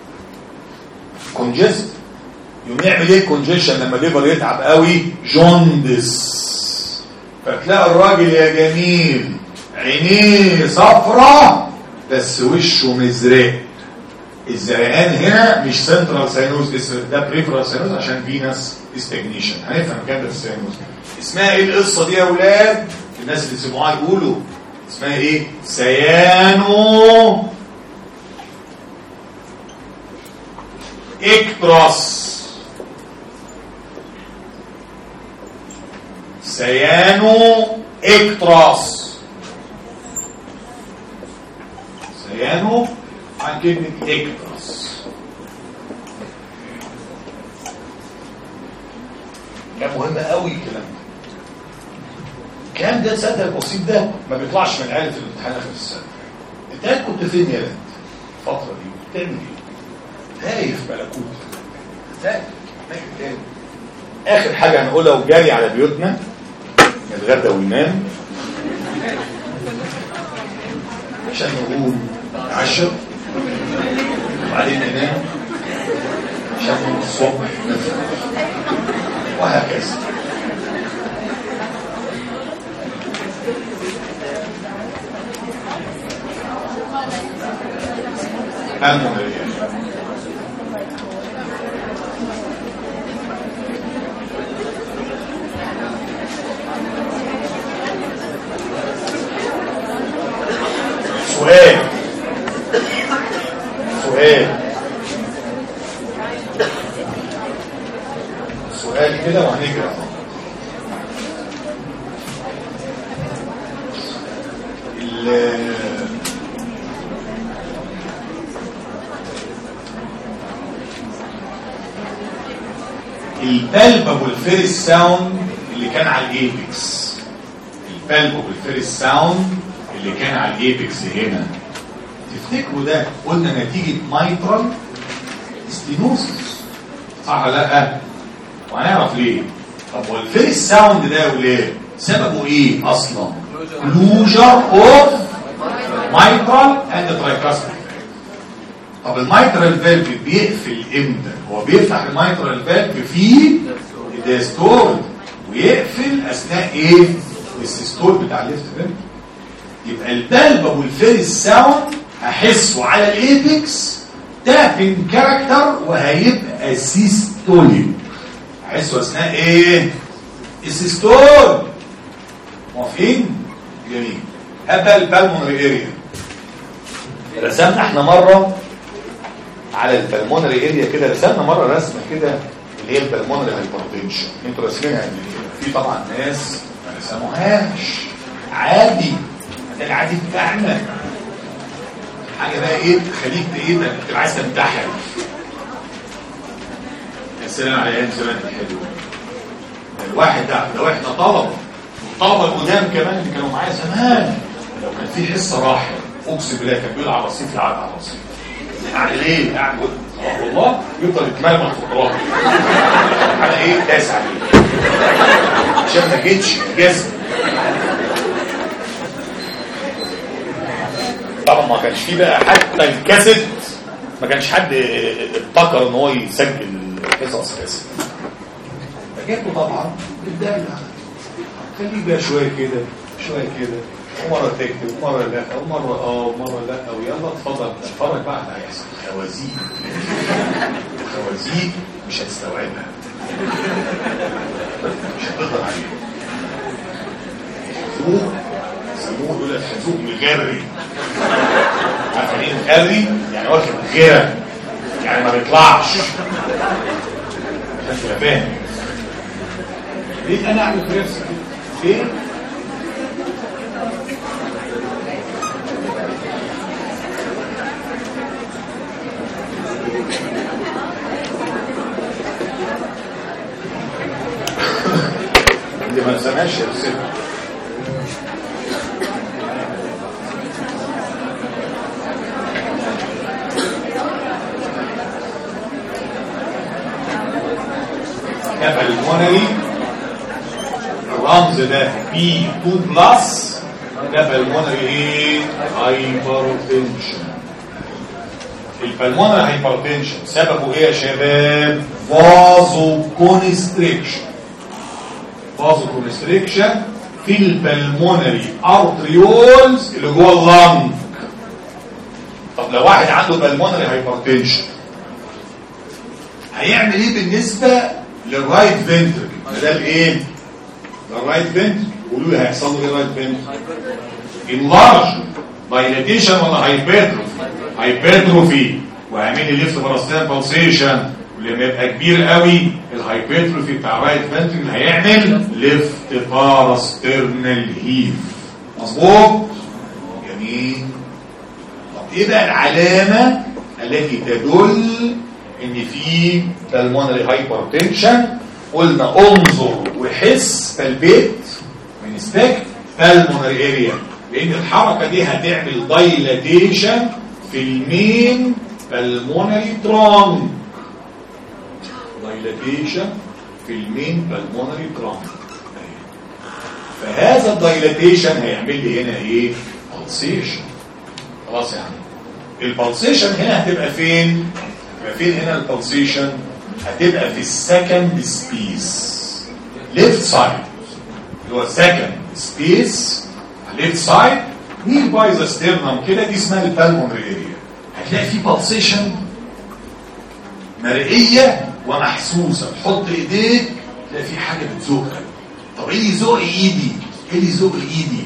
كونجست يقوم يعمل ايه الكونجيشن لما الليفر يتعب قوي جوندس فتلاقي الراجل يا جميل عينيه صفرة بس وشه مزرق الزرقان هنا مش سنترال ساينوز ده بريفرال ساينوز عشان فينس استجنيشن هنفهم كام ده في الساينوز اسمها ايه القصه دي يا اولاد الناس اللي سمعوها يقولوا اسمها ايه سيانو اكتراس سيانو اكتراس سيانو عن كلمة اكتراس كان مهم قوي الكلام ده الكلام ده تصدق البسيط ده ما بيطلعش من عيله في الامتحان اخر السنه انت كنت فين يا بنت الفتره دي بتعمل ايه تايه في ملكوت تايه تايه اخر حاجه هنقولها وجاري على بيوتنا نتغدى وننام عشان نقوم نعشر وبعدين ننام عشان نقوم الصبح نفطر وهكذا المهم سؤال سؤال سؤال كده وهنجرى البلب والفيرس ساوند اللي كان على الايبكس البلب والفيرس ساوند اللي كان على الايبكس هنا تفتكروا ده قلنا نتيجة مايترال ستينوسس صح ولا لا وهنعرف ليه طب والفيرس ساوند ده وليه سببه ايه اصلا كلوجر اوف مايترال اند ترايكاستيك طب المايترال فالف بيقفل امتى هو بيفتح المايترال فالف في الديستول ويقفل اثناء ايه السيستول بتاع الليفت فالف يبقى البلب والفيرس ساوند هحسه على الايبكس تابن كاركتر وهيبقى سيستوليك هحسه اثناء ايه السيستول موافقين جميل هبقى البلمونري اريا رسمنا احنا مره على البلمونري اريا كده رسمنا مره رسمه كده اللي هي البلمونري هايبرتنشن انتوا راسمينها قبل كده في طبعا ناس ما رسموهاش عادي ده العادي بتاعنا حاجه بقى ايه تخليك ايه ده تبقى عايز تمتحن يا سلام على ايام زمان الحلوه الواحد ده ده واحنا طلبه الطلبه القدام كمان اللي كانوا معايا زمان لو كان في حصه راحه اقسم بالله كان بيقول على الرصيف يقعد على الرصيف قاعد ليه؟ قاعد يقول اه والله يفضل يتمرمط في التراب على ايه؟ داس عليه عشان ما جيتش جسم طبعا ما كانش فيه بقى حتى الكاسيت ما كانش حد ابتكر ان هو يسجل قصص كاسيت فجبته طبعا بالدلع خليه بقى شويه كده شويه كده ومره تكتب ومره لا ومره اه ومره لا ويلا اتفضل اتفرج بقى على اللي هيحصل خوازيق خوازيق مش هتستوعبها مش هتقدر عليها حزوق سموه يقول لك حزوق مغري عارفين ايه مغري؟ يعني واخد غيره يعني ما بيطلعش عشان تبقى فاهم ليه انا اعمل في نفسي كده؟ ليه؟ اللي ما سمعش يرسل يبقى المونري الرمز ده بي 2 بلس يبقى المونري ايه هايبرتنشن البلمونري هايبرتنشن سببه ايه يا شباب فازو كونستريكشن فازو كونستريكشن في البلمونري ارتريولز اللي جوه اللنج طب لو واحد عنده بلمونري هايبرتنشن هيعمل ايه بالنسبه للرايت فنتركل ده الايه الرايت فنتركل قولوا لي هيحصل له ايه الرايت فنتركل انلارج دايلاتيشن ولا هايبرتروفي هايبرتروفي وهيعمل لي ليفت باراستان بالسيشن ولما يبقى كبير قوي الهايبرتروفي بتاع الرايت فنتركل هيعمل ليفت باراسترنال هيف مظبوط جميل طب ايه بقى العلامه التي تدل ان في بالمونري هايبرتنشن قلنا انظر وحس بالبيت من سبيكت بالمونري اريا لان الحركه دي هتعمل دايلاتيشن في المين بالمونري ترانك دايلاتيشن في المين بالمونري ترانك فهذا الدايلاتيشن هيعمل لي هنا ايه بالسيشن خلاص يعني البلسيشن هنا هتبقى فين هتبقى فين هنا البلسيشن هتبقى في السكند سبيس ليفت سايد اللي هو سكند سبيس ليفت سايد نير باي ذا ستيرنم كده دي اسمها البالمونري اريا هتلاقي في بلسيشن مرئيه ومحسوسه تحط ايديك تلاقي في حاجه بتزقك طب ايه اللي يزق ايدي؟ ايه اللي يزق ايدي؟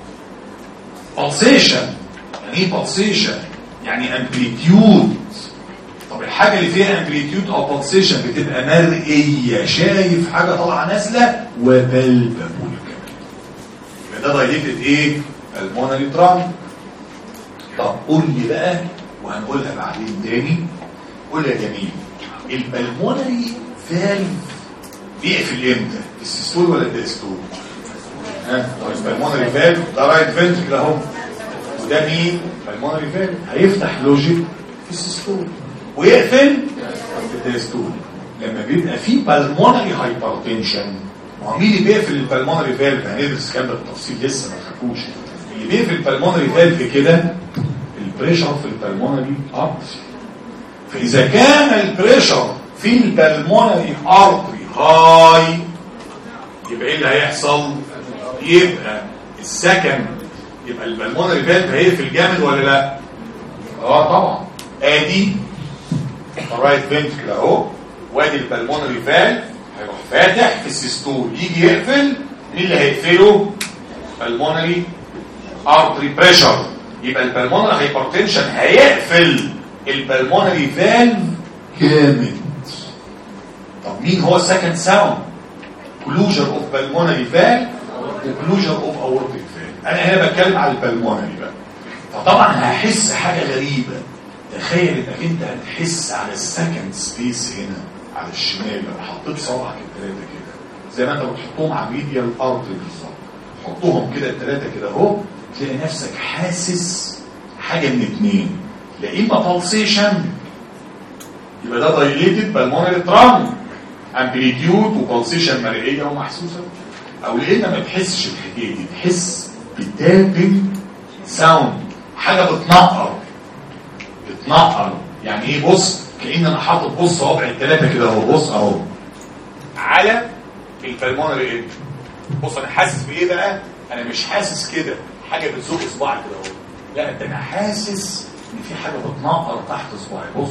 بلسيشن يعني ايه بلسيشن؟ يعني امبليتيود طب الحاجه اللي فيها امبليتيود او بلسيشن بتبقى مرئيه شايف حاجه طالعه نازله وبلبل كمان يبقى ده دايليتد ايه؟ المونري ترام طب قول لي بقى وهنقولها بعدين تاني قول يا جميل البلمونري فالف بيقفل امتى؟ السيستول ولا الديستول؟ ها؟ البلمونري فالف ده رايت فنتركل اهو وده مين؟ البلمونري فالف هيفتح لوجيك في السيستول ويقفل في الديستول لما بيبقى في بالمونري هايبرتنشن هو مين اللي بيقفل البلمونري فالف؟ هندرس الكلام ده بالتفصيل لسه ما تخافوش اللي بيقفل البلمونري فالف كده البريشر في البلمونري ارتري فاذا كان البريشر في البلمونري ارتري هاي يبقى ايه اللي هيحصل يبقى السكند يبقى البلمونري فالف هيقفل جامد ولا لا اه طبعا ادي الرايت فنتركل اهو وادي البلمونري فالف هيروح فاتح في السيستول يجي يقفل مين اللي هيقفله البلمونري ارتري بريشر يبقى البلمونري هايبرتنشن هيقفل البلمونري فالف جامد طب مين هو السكند ساوند كلوجر اوف بالمونري فالف وكلوجر اوف اورتيك فالف انا هنا بتكلم على البلمونري بقى فطبعا هحس حاجه غريبه تخيل انك انت هتحس على السكند سبيس هنا على الشمال لو حطيت صبعك الثلاثه كده زي ما انت بتحطهم على الميديال ارتري بالظبط حطهم كده الثلاثه كده اهو تلاقي نفسك حاسس حاجه من اتنين لا اما بالسيشن يبقى ده دايليتد بالمونري ترانك امبليتيود وبالسيشن مرئيه ومحسوسه او لان ما تحسش الحكايه دي تحس بالتابنج ساوند حاجه بتنقر بتنقر يعني ايه بص كأن انا حاطط بص صوابع الثلاثه كده اهو بص اهو على البلمونري اند بص انا حاسس بايه بقى انا مش حاسس كده حاجه بتزق صباعي كده اهو لا ده انا حاسس ان في حاجه بتنقر تحت صباعي بص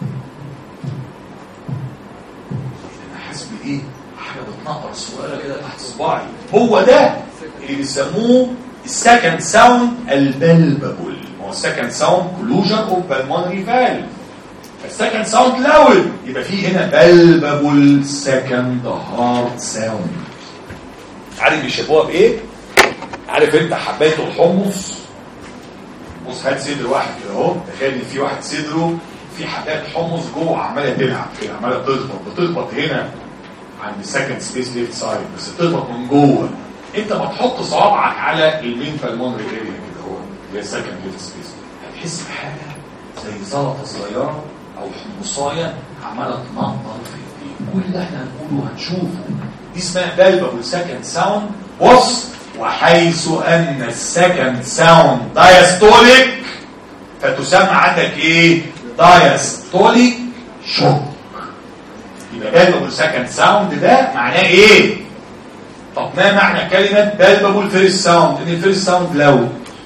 انا حاسس بايه حاجه بتنقر صغيره كده تحت صباعي هو ده اللي بيسموه السكند ساوند البلببل هو السكند ساوند كلوجن اوف بالمونري فالف السكند ساوند لاود يبقى في هنا بلببل سكند هارد ساوند عارف بيشبهوها بايه عارف انت حبايه الحمص بص هات صدر واحد كده اهو تخيل ان في واحد صدره في حبايه حمص جوه عماله تلعب كده عماله تخبط بتخبط هنا عند السكند سبيس ليفت سايد بس بتخبط من جوه انت ما تحط صوابعك على المين بالمونري اريا كده اهو اللي هي سكند ليفت سبيس هتحس بحاجه زي زلطه صغيره او حمصايه عماله تنطر في ايديك كل ده احنا هنقوله وهنشوفه دي اسمها بالبابل سكند ساوند بص وحيث ان السكند ساوند دايستوليك فتسمى عندك ايه دايستوليك شوك يبقى بالبابل سكند ساوند ده معناه ايه طب ما معنى كلمة بالبابل فيرست ساوند ان الفيرست ساوند لو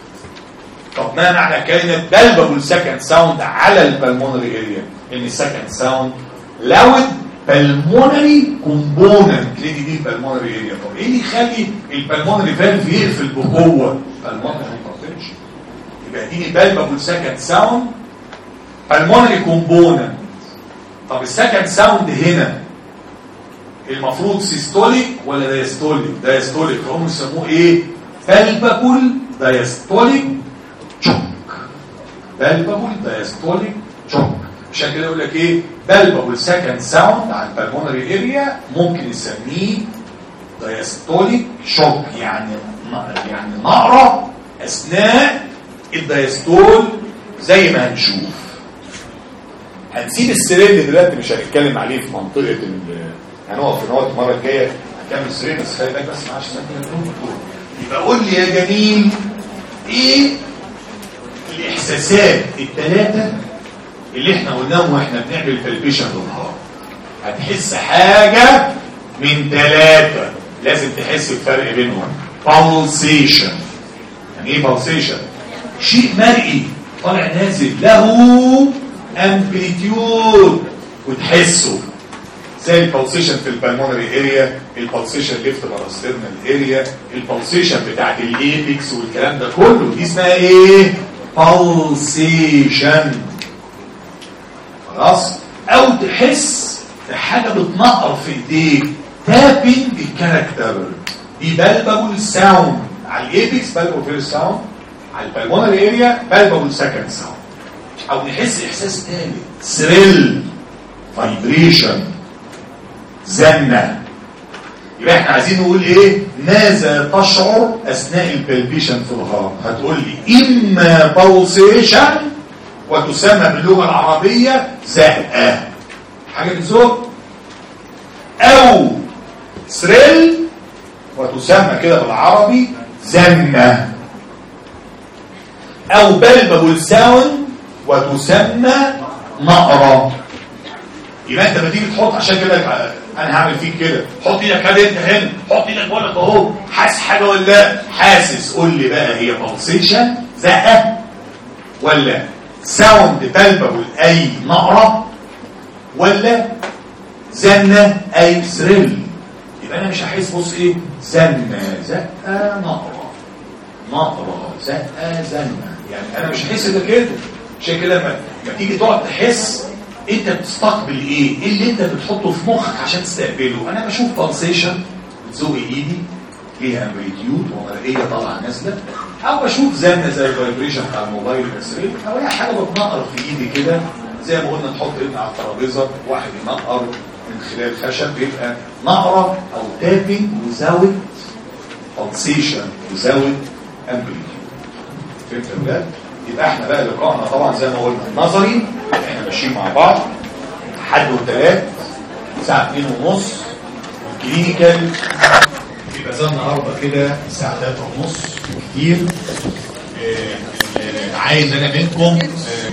طب ما معنى كلمة بالبابل سكند ساوند على البلمونري اريا ان السكند ساوند لاود بالمونري كومبوننت ليه دي البلمونري اريا طب ايه اللي يخلي البلمونري فالف يقفل بقوه بالمونري ما يقفلش يبقى دي بالبابل سكند ساوند بالمونري كومبوننت طب السكند ساوند هنا المفروض سيستوليك ولا دايستوليك دايستوليك هم يسموه ايه بالبابل دايستوليك تشوك بالبابل دايستوليك تشوك عشان كده يقول لك ايه بالبابل سكند ساوند على البلمونري اريا ممكن نسميه دايستوليك شوك يعني يعني نقره اثناء الدايستول زي ما هنشوف هنسيب السرير دلوقتي مش هنتكلم عليه في منطقه ال هنقف في نقط المره الجايه هنكمل السرير بس خلي بالك بس معلش يبقى قول لي يا جميل ايه الاحساسات الثلاثه اللي احنا قلناهم واحنا بنعمل بالبيشن بالنهار هتحس حاجه من ثلاثه لازم تحس بفرق بينهم pulsation يعني ايه pulsation شيء مرئي طالع نازل له امبليتيود وتحسه زي البلسيشن في البلمونري اريا البلسيشن ليفت باراسترنال اريا البلسيشن بتاعت الايبكس والكلام ده كله دي اسمها ايه pulsation خلاص او تحس بحاجه بتنقر في ايديك تابنج الكاركتر دي بالبابل ساوند على الايبكس بالبابل فيرست ساوند على البلمونري اريا بالبابل سكند ساوند او نحس احساس تاني ثريل فايبريشن زنه يبقى احنا عايزين نقول ايه ماذا تشعر اثناء البلبيشن في الهرم هتقول لي اما بوسيشن وتسمى باللغه العربيه زهقه حاجه بتزق او ثريل وتسمى كده بالعربي زنه او بلبل ساوند وتسمى نقرة يبقى انت بتيجي تحط عشان كده انا هعمل فيك كده حط ايدك كده انت هنا حط ايدك بقول لك اهو حاسس حاجه ولا لا حاسس قول لي بقى هي بلسيشن زقه ولا ساوند بلبل اي نقرة ولا زنه اي ثريل يبقى انا مش هحس بص ايه زنه زقه نقرة نقرة زقه زنه يعني انا مش هحس ده كده عشان كده لما تيجي تقعد تحس انت بتستقبل ايه ايه اللي انت بتحطه في مخك عشان تستقبله انا بشوف بلسيشن بتزوق ايدي فيها امبليتيود ومرئيه طالعه نازله او بشوف زنه زي الفايبريشن بتاع الموبايل الاسري او اي حاجه بتنقر في ايدي كده زي ما قلنا نحط ايدنا على الترابيزه واحد ينقر من خلال خشب بيبقى نقره او تابنج وزاويه بلسيشن وزاويه امبليتيود فهمت يا ولاد يبقى احنا بقى لقائنا طبعا زي ما قلنا نظري احنا ماشيين مع بعض حد وثلاث الساعه 2 ونص والكلينيكال يبقى زي النهارده كده الساعه 3 ونص كتير آه، آه، عايز انا منكم آه،